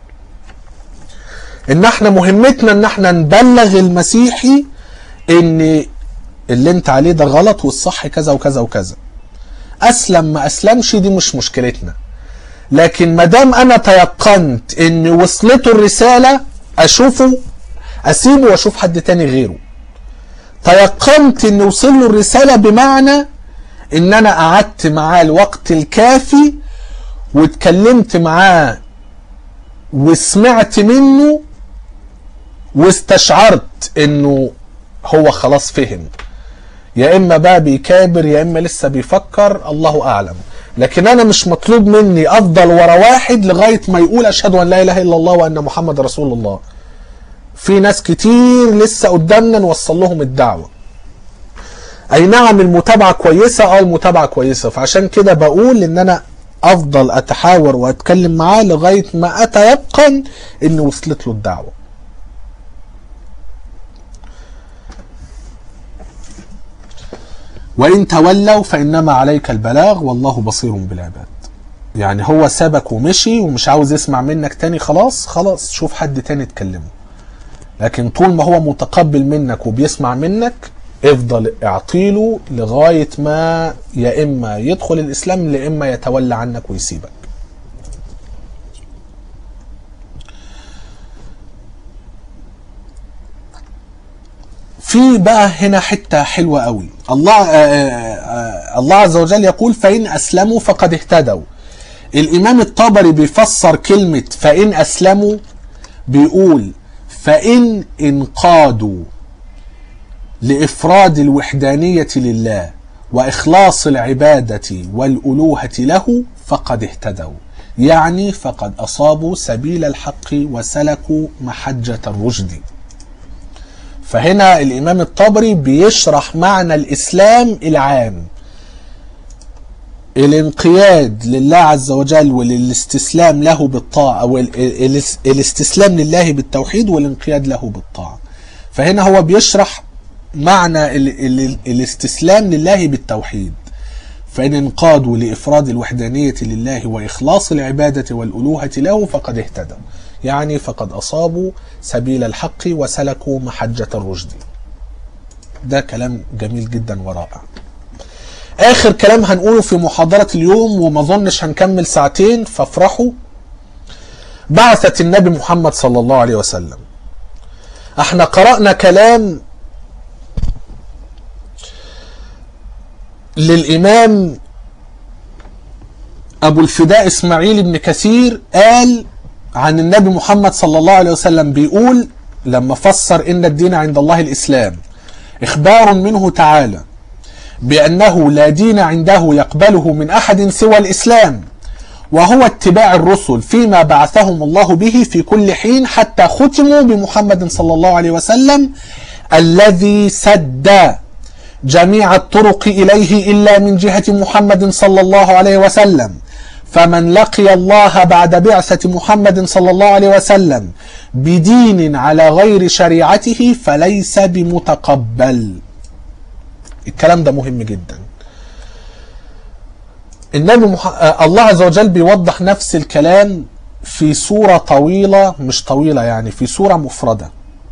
A: إن احنا مهمتنا إن احنا نبلغ المسيحي إن اللي انت عليه ده غلط والصح كذا وكذا وكذا اسلم ما اسلمش دي مش مشكلتنا لكن ما دام انا تيقنت ان وصلته الرساله اشوفه اسيبه واشوف حد تاني غيره تيقنت ان وصل له الرساله بمعنى ان انا قعدت معاه الوقت الكافي واتكلمت معاه وسمعت منه واستشعرت انه هو خلاص فهم يا اما بقى بيكابر يا اما لسه بيفكر الله اعلم لكن انا مش مطلوب مني افضل ورا واحد لغايه ما يقول اشهد ان لا اله الا الله وان محمد رسول الله في ناس كتير لسه قدامنا نوصل لهم الدعوه اي نعم المتابعه كويسه اه المتابعه كويسه فعشان كده بقول ان انا افضل اتحاور واتكلم معاه لغايه ما اتيقن ان وصلت له الدعوه وإن تولوا فإنما عليك البلاغ والله بصير بالعباد يعني هو سابك ومشي ومش عاوز يسمع منك تاني خلاص خلاص شوف حد تاني تكلمه لكن طول ما هو متقبل منك وبيسمع منك افضل اعطيله لغاية ما يا إما يدخل الإسلام يا إما يتولى عنك ويسيبك في بقى هنا حتة حلوة قوي الله آآ آآ الله عز وجل يقول فإن أسلموا فقد اهتدوا الإمام الطبري بيفسر كلمة فإن أسلموا بيقول فإن انقادوا لإفراد الوحدانية لله وإخلاص العبادة والألوهة له فقد اهتدوا يعني فقد أصابوا سبيل الحق وسلكوا محجة الرشد فهنا الإمام الطبري بيشرح معنى الإسلام العام الانقياد لله عز وجل والاستسلام له بالطاعة أو الاستسلام لله بالتوحيد والانقياد له بالطاعة فهنا هو بيشرح معنى ال ال الاستسلام لله بالتوحيد فإن انقادوا لإفراد الوحدانية لله وإخلاص العبادة والألوهة له فقد اهتدوا يعني فقد أصابوا سبيل الحق وسلكوا محجة الرشد ده كلام جميل جدا ورائع آخر كلام هنقوله في محاضرة اليوم وما ظنش هنكمل ساعتين فافرحوا بعثة النبي محمد صلى الله عليه وسلم احنا قرأنا كلام للإمام أبو الفداء إسماعيل بن كثير قال عن النبي محمد صلى الله عليه وسلم بيقول لما فسر إن الدين عند الله الإسلام إخبار منه تعالى بأنه لا دين عنده يقبله من أحد سوى الإسلام وهو اتباع الرسل فيما بعثهم الله به في كل حين حتى ختموا بمحمد صلى الله عليه وسلم الذي سد جميع الطرق إليه إلا من جهة محمد صلى الله عليه وسلم فمن لقي الله بعد بعثة محمد صلى الله عليه وسلم بدين على غير شريعته فليس بمتقبل الكلام ده مهم جدا النبي مح... الله عز وجل بيوضح نفس الكلام في سورة طويلة مش طويلة يعني في سورة مفردة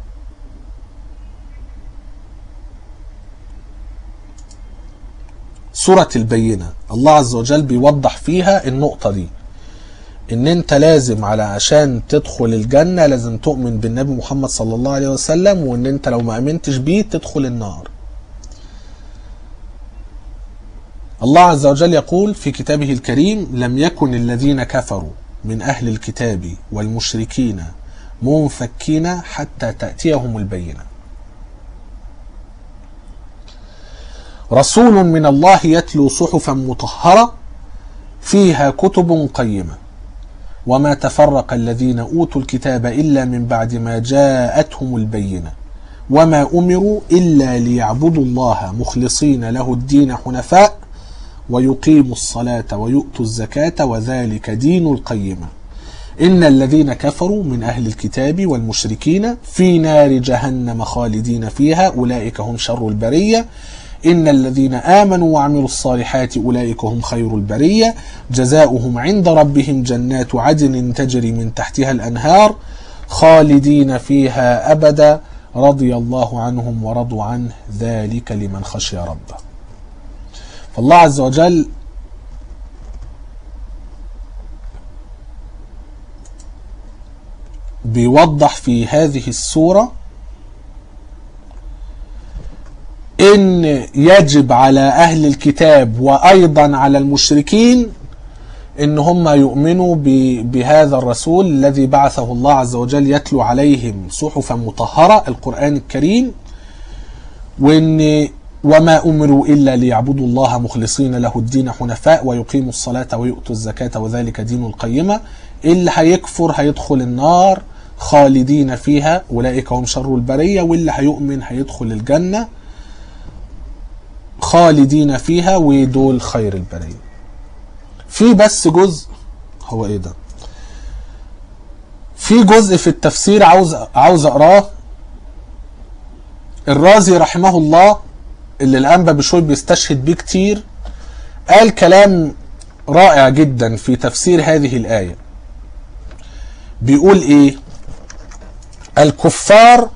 A: سورة البينة الله عز وجل بيوضح فيها النقطة دي ان انت لازم على عشان تدخل الجنة لازم تؤمن بالنبي محمد صلى الله عليه وسلم وان انت لو ما امنتش بيه تدخل النار الله عز وجل يقول في كتابه الكريم لم يكن الذين كفروا من أهل الكتاب والمشركين منفكين حتى تأتيهم البينة رسول من الله يتلو صحفا مطهرة فيها كتب قيمة وما تفرق الذين أوتوا الكتاب إلا من بعد ما جاءتهم البينة وما أمروا إلا ليعبدوا الله مخلصين له الدين حنفاء ويقيموا الصلاة ويؤتوا الزكاة وذلك دين القيمة إن الذين كفروا من أهل الكتاب والمشركين في نار جهنم خالدين فيها أولئك هم شر البرية إن الذين آمنوا وعملوا الصالحات أولئك هم خير البرية جزاؤهم عند ربهم جنات عدن تجري من تحتها الأنهار خالدين فيها أبدا رضي الله عنهم ورضوا عنه ذلك لمن خشي ربه فالله عز وجل بيوضح في هذه السورة ان يجب على اهل الكتاب وايضا على المشركين ان هم يؤمنوا ب- بهذا الرسول الذي بعثه الله عز وجل يتلو عليهم صحفا مطهرة القرآن الكريم وان وما امروا الا ليعبدوا الله مخلصين له الدين حنفاء ويقيموا الصلاه ويؤتوا الزكاه وذلك دين القيمه اللي هيكفر هيدخل النار خالدين فيها اولئك هم شر البريه واللي هيؤمن هيدخل الجنه خالدين فيها ودول خير البريه في بس جزء هو ايه ده في جزء في التفسير عاوز عاوز اقراه الرازي رحمه الله اللي الانبا بشوي بيستشهد بيه كتير قال كلام رائع جدا في تفسير هذه الايه بيقول ايه الكفار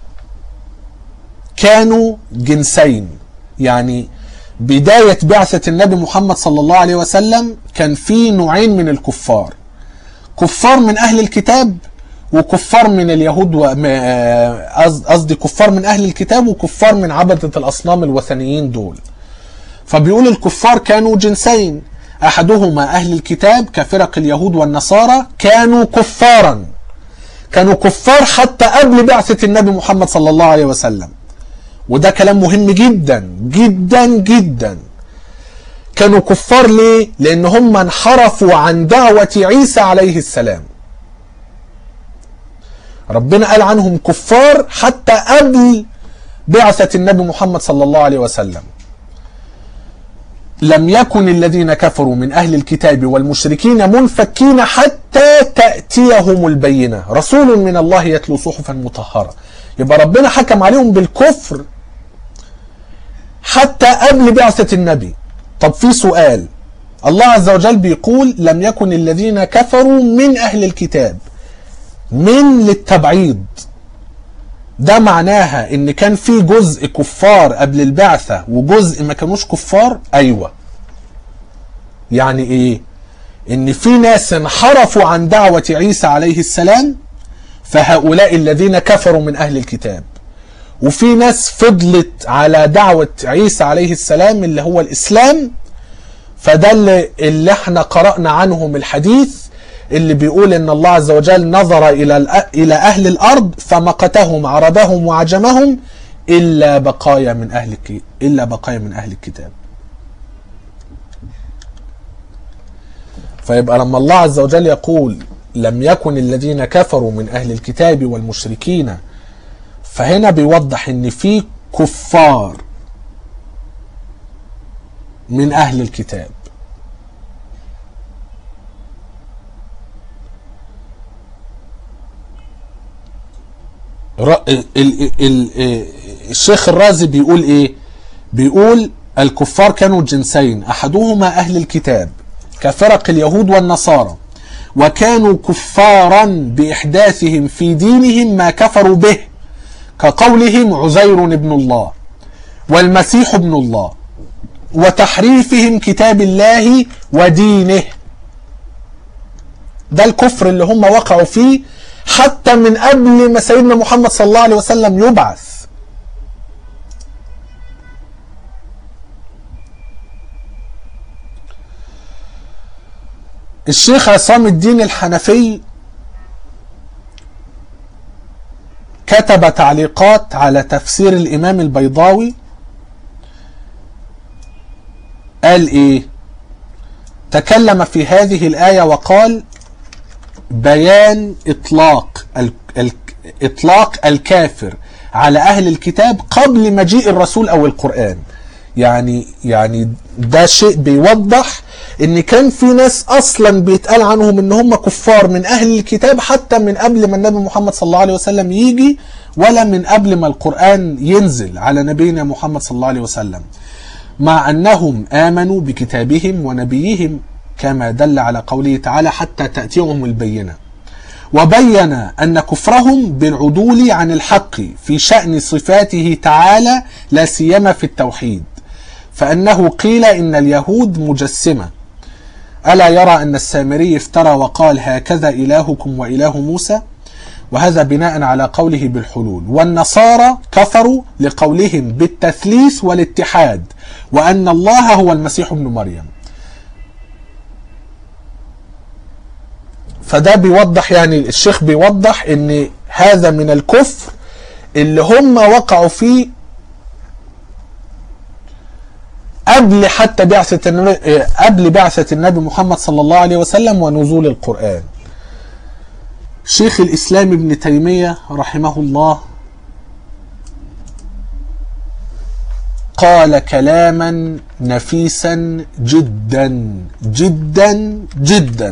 A: كانوا جنسين يعني بداية بعثة النبي محمد صلى الله عليه وسلم كان في نوعين من الكفار كفار من أهل الكتاب وكفار من اليهود و... م- آه، قصد- قصدي كفار من أهل الكتاب وكفار من عبدة الأصنام الوثنيين دول فبيقول الكفار كانوا جنسين أحدهما أهل الكتاب كفرق اليهود والنصارى كانوا كفارا كانوا كفار حتى قبل بعثة النبي محمد صلى الله عليه وسلم وده كلام مهم جدا جدا جدا كانوا كفار ليه؟ لأن هم انحرفوا عن دعوة عيسى عليه السلام ربنا قال عنهم كفار حتى قبل بعثة النبي محمد صلى الله عليه وسلم لم يكن الذين كفروا من أهل الكتاب والمشركين منفكين حتى تأتيهم البينة رسول من الله يتلو صحفا مطهرة يبقى ربنا حكم عليهم بالكفر حتى قبل بعثة النبي طب في سؤال الله عز وجل بيقول لم يكن الذين كفروا من أهل الكتاب من للتبعيض ده معناها ان كان في جزء كفار قبل البعثة وجزء ما كانوش كفار ايوه يعني ايه ان في ناس انحرفوا عن دعوة عيسى عليه السلام فهؤلاء الذين كفروا من اهل الكتاب وفي ناس فضلت على دعوة عيسى عليه السلام اللي هو الاسلام فده اللي, اللي احنا قرأنا عنهم الحديث اللي بيقول ان الله عز وجل نظر الى الأ- الى اهل الارض فمقتهم عربهم وعجمهم الا بقايا من اهل الك- الا بقايا من اهل الكتاب. فيبقى لما الله عز وجل يقول لم يكن الذين كفروا من اهل الكتاب والمشركين فهنا بيوضح ان في كفار من اهل الكتاب ر- ال- ال- ال- الشيخ الرازي بيقول ايه بيقول الكفار كانوا جنسين احدهما اهل الكتاب كفرق اليهود والنصارى وكانوا كفارا باحداثهم في دينهم ما كفروا به كقولهم عزير ابن الله والمسيح ابن الله وتحريفهم كتاب الله ودينه ده الكفر اللي هم وقعوا فيه حتى من قبل ما سيدنا محمد صلى الله عليه وسلم يبعث الشيخ عصام الدين الحنفي كتب تعليقات على تفسير الإمام البيضاوي قال إيه تكلم في هذه الآية وقال بيان إطلاق ال... ال... إطلاق الكافر على أهل الكتاب قبل مجيء الرسول أو القرآن يعني يعني ده شيء بيوضح ان كان في ناس اصلا بيتقال عنهم ان هم كفار من اهل الكتاب حتى من قبل ما النبي محمد صلى الله عليه وسلم يجي ولا من قبل ما القرآن ينزل على نبينا محمد صلى الله عليه وسلم مع انهم امنوا بكتابهم ونبيهم كما دل على قوله تعالى حتى تأتيهم البينة وبين أن كفرهم بالعدول عن الحق في شأن صفاته تعالى لا سيما في التوحيد فأنه قيل إن اليهود مجسمة ألا يرى أن السامري افترى وقال هكذا إلهكم وإله موسى وهذا بناء على قوله بالحلول والنصارى كفروا لقولهم بالتثليث والاتحاد وأن الله هو المسيح ابن مريم فده بيوضح يعني الشيخ بيوضح ان هذا من الكفر اللي هم وقعوا فيه قبل حتى بعثة النبي قبل بعثة النبي محمد صلى الله عليه وسلم ونزول القرآن شيخ الإسلام ابن تيمية رحمه الله قال كلاما نفيسا جدا جدا جدا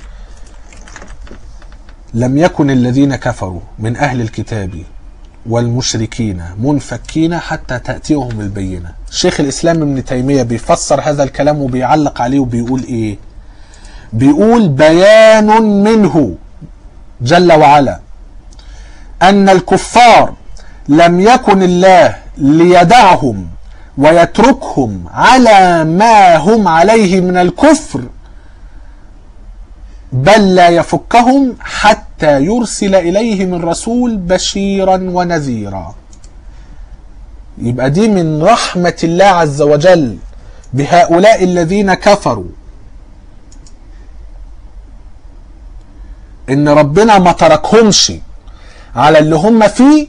A: لم يكن الذين كفروا من أهل الكتاب والمشركين منفكين حتى تأتيهم البينة شيخ الإسلام ابن تيمية بيفسر هذا الكلام وبيعلق عليه وبيقول إيه بيقول بيان منه جل وعلا أن الكفار لم يكن الله ليدعهم ويتركهم على ما هم عليه من الكفر بل لا يفكهم حتى يرسل إليهم الرسول بشيرا ونذيرا يبقى دي من رحمة الله عز وجل بهؤلاء الذين كفروا ان ربنا ما تركهمش على اللي هم فيه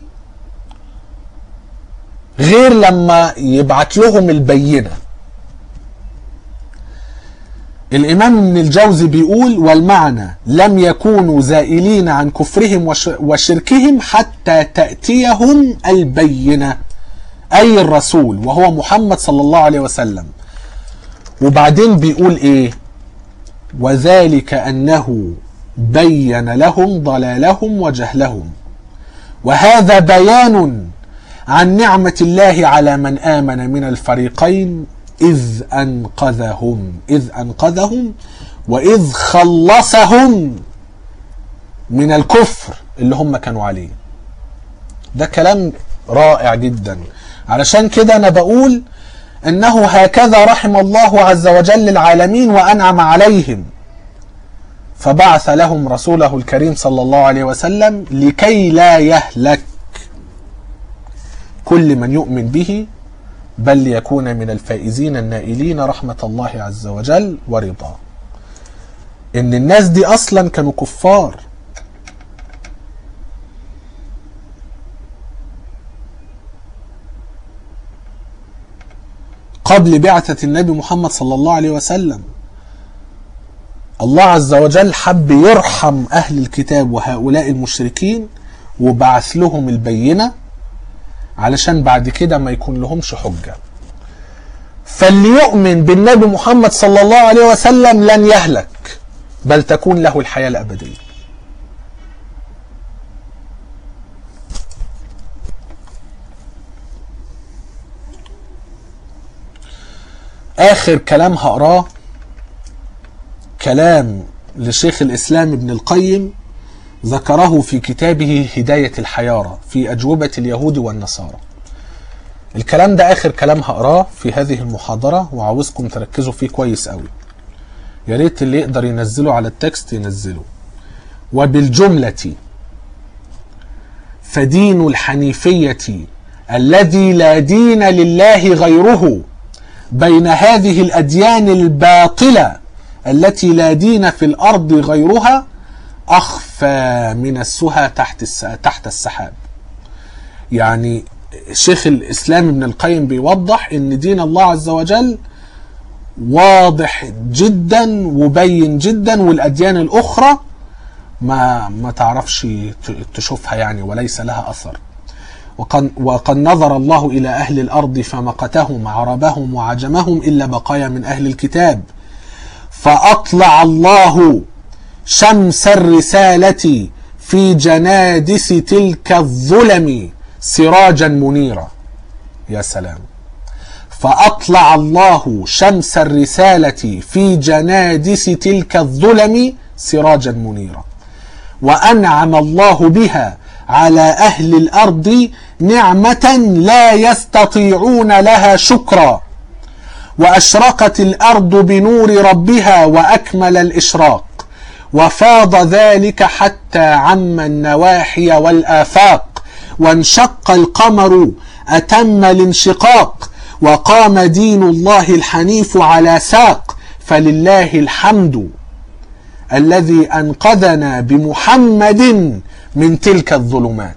A: غير لما يبعت لهم البينه الإمام ابن الجوزي بيقول والمعنى لم يكونوا زائلين عن كفرهم وشركهم حتى تأتيهم البينة أي الرسول وهو محمد صلى الله عليه وسلم وبعدين بيقول إيه وذلك أنه بين لهم ضلالهم وجهلهم وهذا بيان عن نعمة الله على من آمن من الفريقين إذ أنقذهم إذ أنقذهم وإذ خلصهم من الكفر اللي هم كانوا عليه ده كلام رائع جدا علشان كده أنا بقول إنه هكذا رحم الله عز وجل العالمين وأنعم عليهم فبعث لهم رسوله الكريم صلى الله عليه وسلم لكي لا يهلك كل من يؤمن به بل ليكون من الفائزين النائلين رحمة الله عز وجل ورضاه ان الناس دي اصلا كانوا كفار قبل بعثة النبي محمد صلى الله عليه وسلم الله عز وجل حب يرحم أهل الكتاب وهؤلاء المشركين وبعث لهم البينة علشان بعد كده ما يكون لهمش حجة فاللي يؤمن بالنبي محمد صلى الله عليه وسلم لن يهلك بل تكون له الحياة الأبدية آخر كلام هقراه كلام لشيخ الإسلام ابن القيم ذكره في كتابه هداية الحيارى في أجوبة اليهود والنصارى الكلام ده آخر كلام هقراه في هذه المحاضرة وعاوزكم تركزوا فيه كويس قوي يا ريت اللي يقدر ينزله على التكست ينزله وبالجملة فدين الحنيفية الذي لا دين لله غيره بين هذه الأديان الباطلة التي لا دين في الأرض غيرها أخفى من السهى تحت تحت السحاب يعني شيخ الإسلام ابن القيم بيوضح أن دين الله عز وجل واضح جدا وبين جدا والأديان الأخرى ما ما تعرفش تشوفها يعني وليس لها أثر وقد, وقد نظر الله إلى أهل الأرض فمقتهم عربهم وعجمهم إلا بقايا من أهل الكتاب فأطلع الله شمس الرسالة في جنادس تلك الظلم سراجا منيرا يا سلام فأطلع الله شمس الرسالة في جنادس تلك الظلم سراجا منيرا وأنعم الله بها على أهل الأرض نعمة لا يستطيعون لها شكرا وأشرقت الأرض بنور ربها وأكمل الإشراق وفاض ذلك حتى عم النواحي والآفاق وانشق القمر أتم الانشقاق وقام دين الله الحنيف على ساق فلله الحمد الذي أنقذنا بمحمد من تلك الظلمات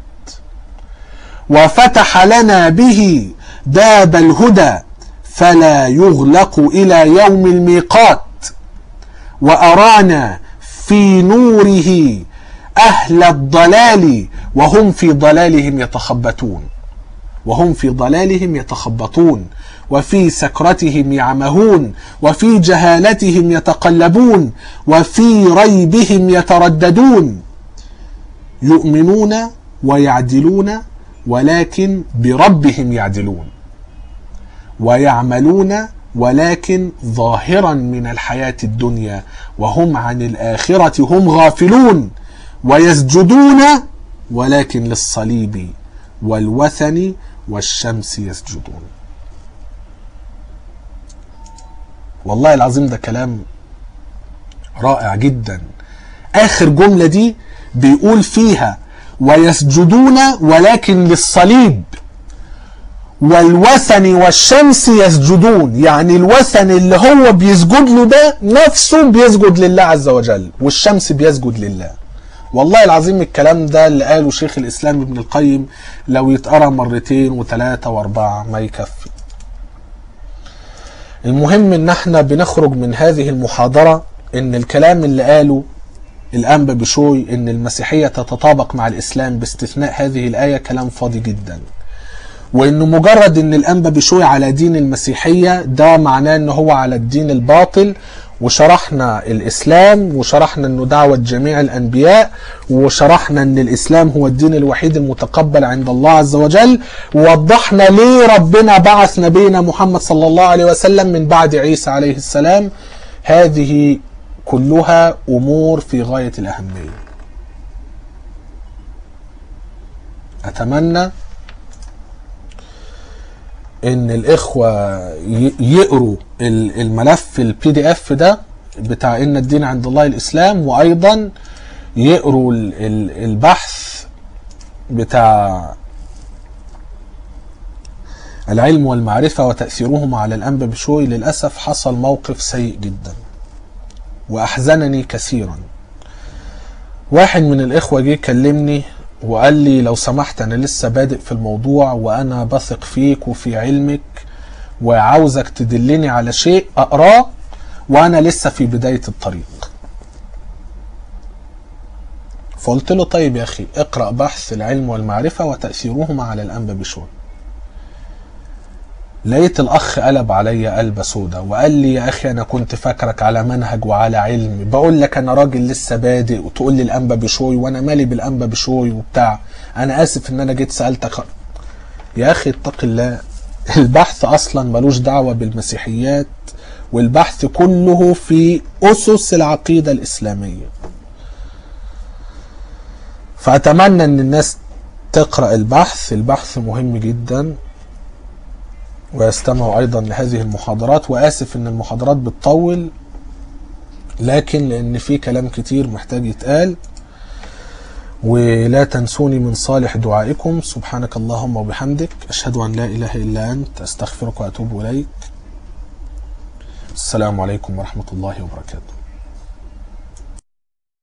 A: وفتح لنا به باب الهدى فلا يغلق إلى يوم الميقات وأرانا في نوره أهل الضلال وهم في ضلالهم يتخبطون وهم في ضلالهم يتخبطون وفي سكرتهم يعمهون وفي جهالتهم يتقلبون وفي ريبهم يترددون يؤمنون ويعدلون ولكن بربهم يعدلون ويعملون ولكن ظاهرا من الحياة الدنيا وهم عن الآخرة هم غافلون ويسجدون ولكن للصليب والوثن والشمس يسجدون والله العظيم ده كلام رائع جدا آخر جملة دي بيقول فيها ويسجدون ولكن للصليب والوثن والشمس يسجدون يعني الوثن اللي هو بيسجد له ده نفسه بيسجد لله عز وجل والشمس بيسجد لله والله العظيم الكلام ده اللي قاله شيخ الإسلام ابن القيم لو يتقرأ مرتين وثلاثة وأربعة ما يكفي المهم ان احنا بنخرج من هذه المحاضرة ان الكلام اللي قاله الأنبا بشوي ان المسيحية تتطابق مع الإسلام باستثناء هذه الآية كلام فاضي جدا وانه مجرد ان الانبا بشوي على دين المسيحيه ده معناه ان هو على الدين الباطل وشرحنا الاسلام وشرحنا انه دعوه جميع الانبياء وشرحنا ان الاسلام هو الدين الوحيد المتقبل عند الله عز وجل ووضحنا ليه ربنا بعث نبينا محمد صلى الله عليه وسلم من بعد عيسى عليه السلام هذه كلها امور في غايه الاهميه اتمنى ان الاخوه يقروا الملف البي دي اف ده بتاع ان الدين عند الله الاسلام وايضا يقروا البحث بتاع العلم والمعرفه وتاثيرهما على الانبا بشوي للاسف حصل موقف سيء جدا واحزنني كثيرا واحد من الاخوه جه كلمني وقال لي لو سمحت انا لسه بادئ في الموضوع وانا بثق فيك وفي علمك وعاوزك تدلني على شيء اقراه وانا لسه في بدايه الطريق فقلت له طيب يا اخي اقرا بحث العلم والمعرفه وتاثيرهما على الانبا بشوي لقيت الاخ قلب عليا قلبه سودا وقال لي يا اخي انا كنت فاكرك على منهج وعلى علم بقول لك انا راجل لسه بادئ وتقول لي الانبا بشوي وانا مالي بالانبا بشوي وبتاع انا اسف ان انا جيت سالتك يا اخي اتق الله البحث اصلا ملوش دعوه بالمسيحيات والبحث كله في اسس العقيده الاسلاميه فاتمنى ان الناس تقرا البحث البحث مهم جدا ويستمعوا ايضا لهذه المحاضرات واسف ان المحاضرات بتطول لكن لان في كلام كتير محتاج يتقال ولا تنسوني من صالح دعائكم سبحانك اللهم وبحمدك اشهد ان لا اله الا انت استغفرك واتوب اليك السلام عليكم ورحمه الله وبركاته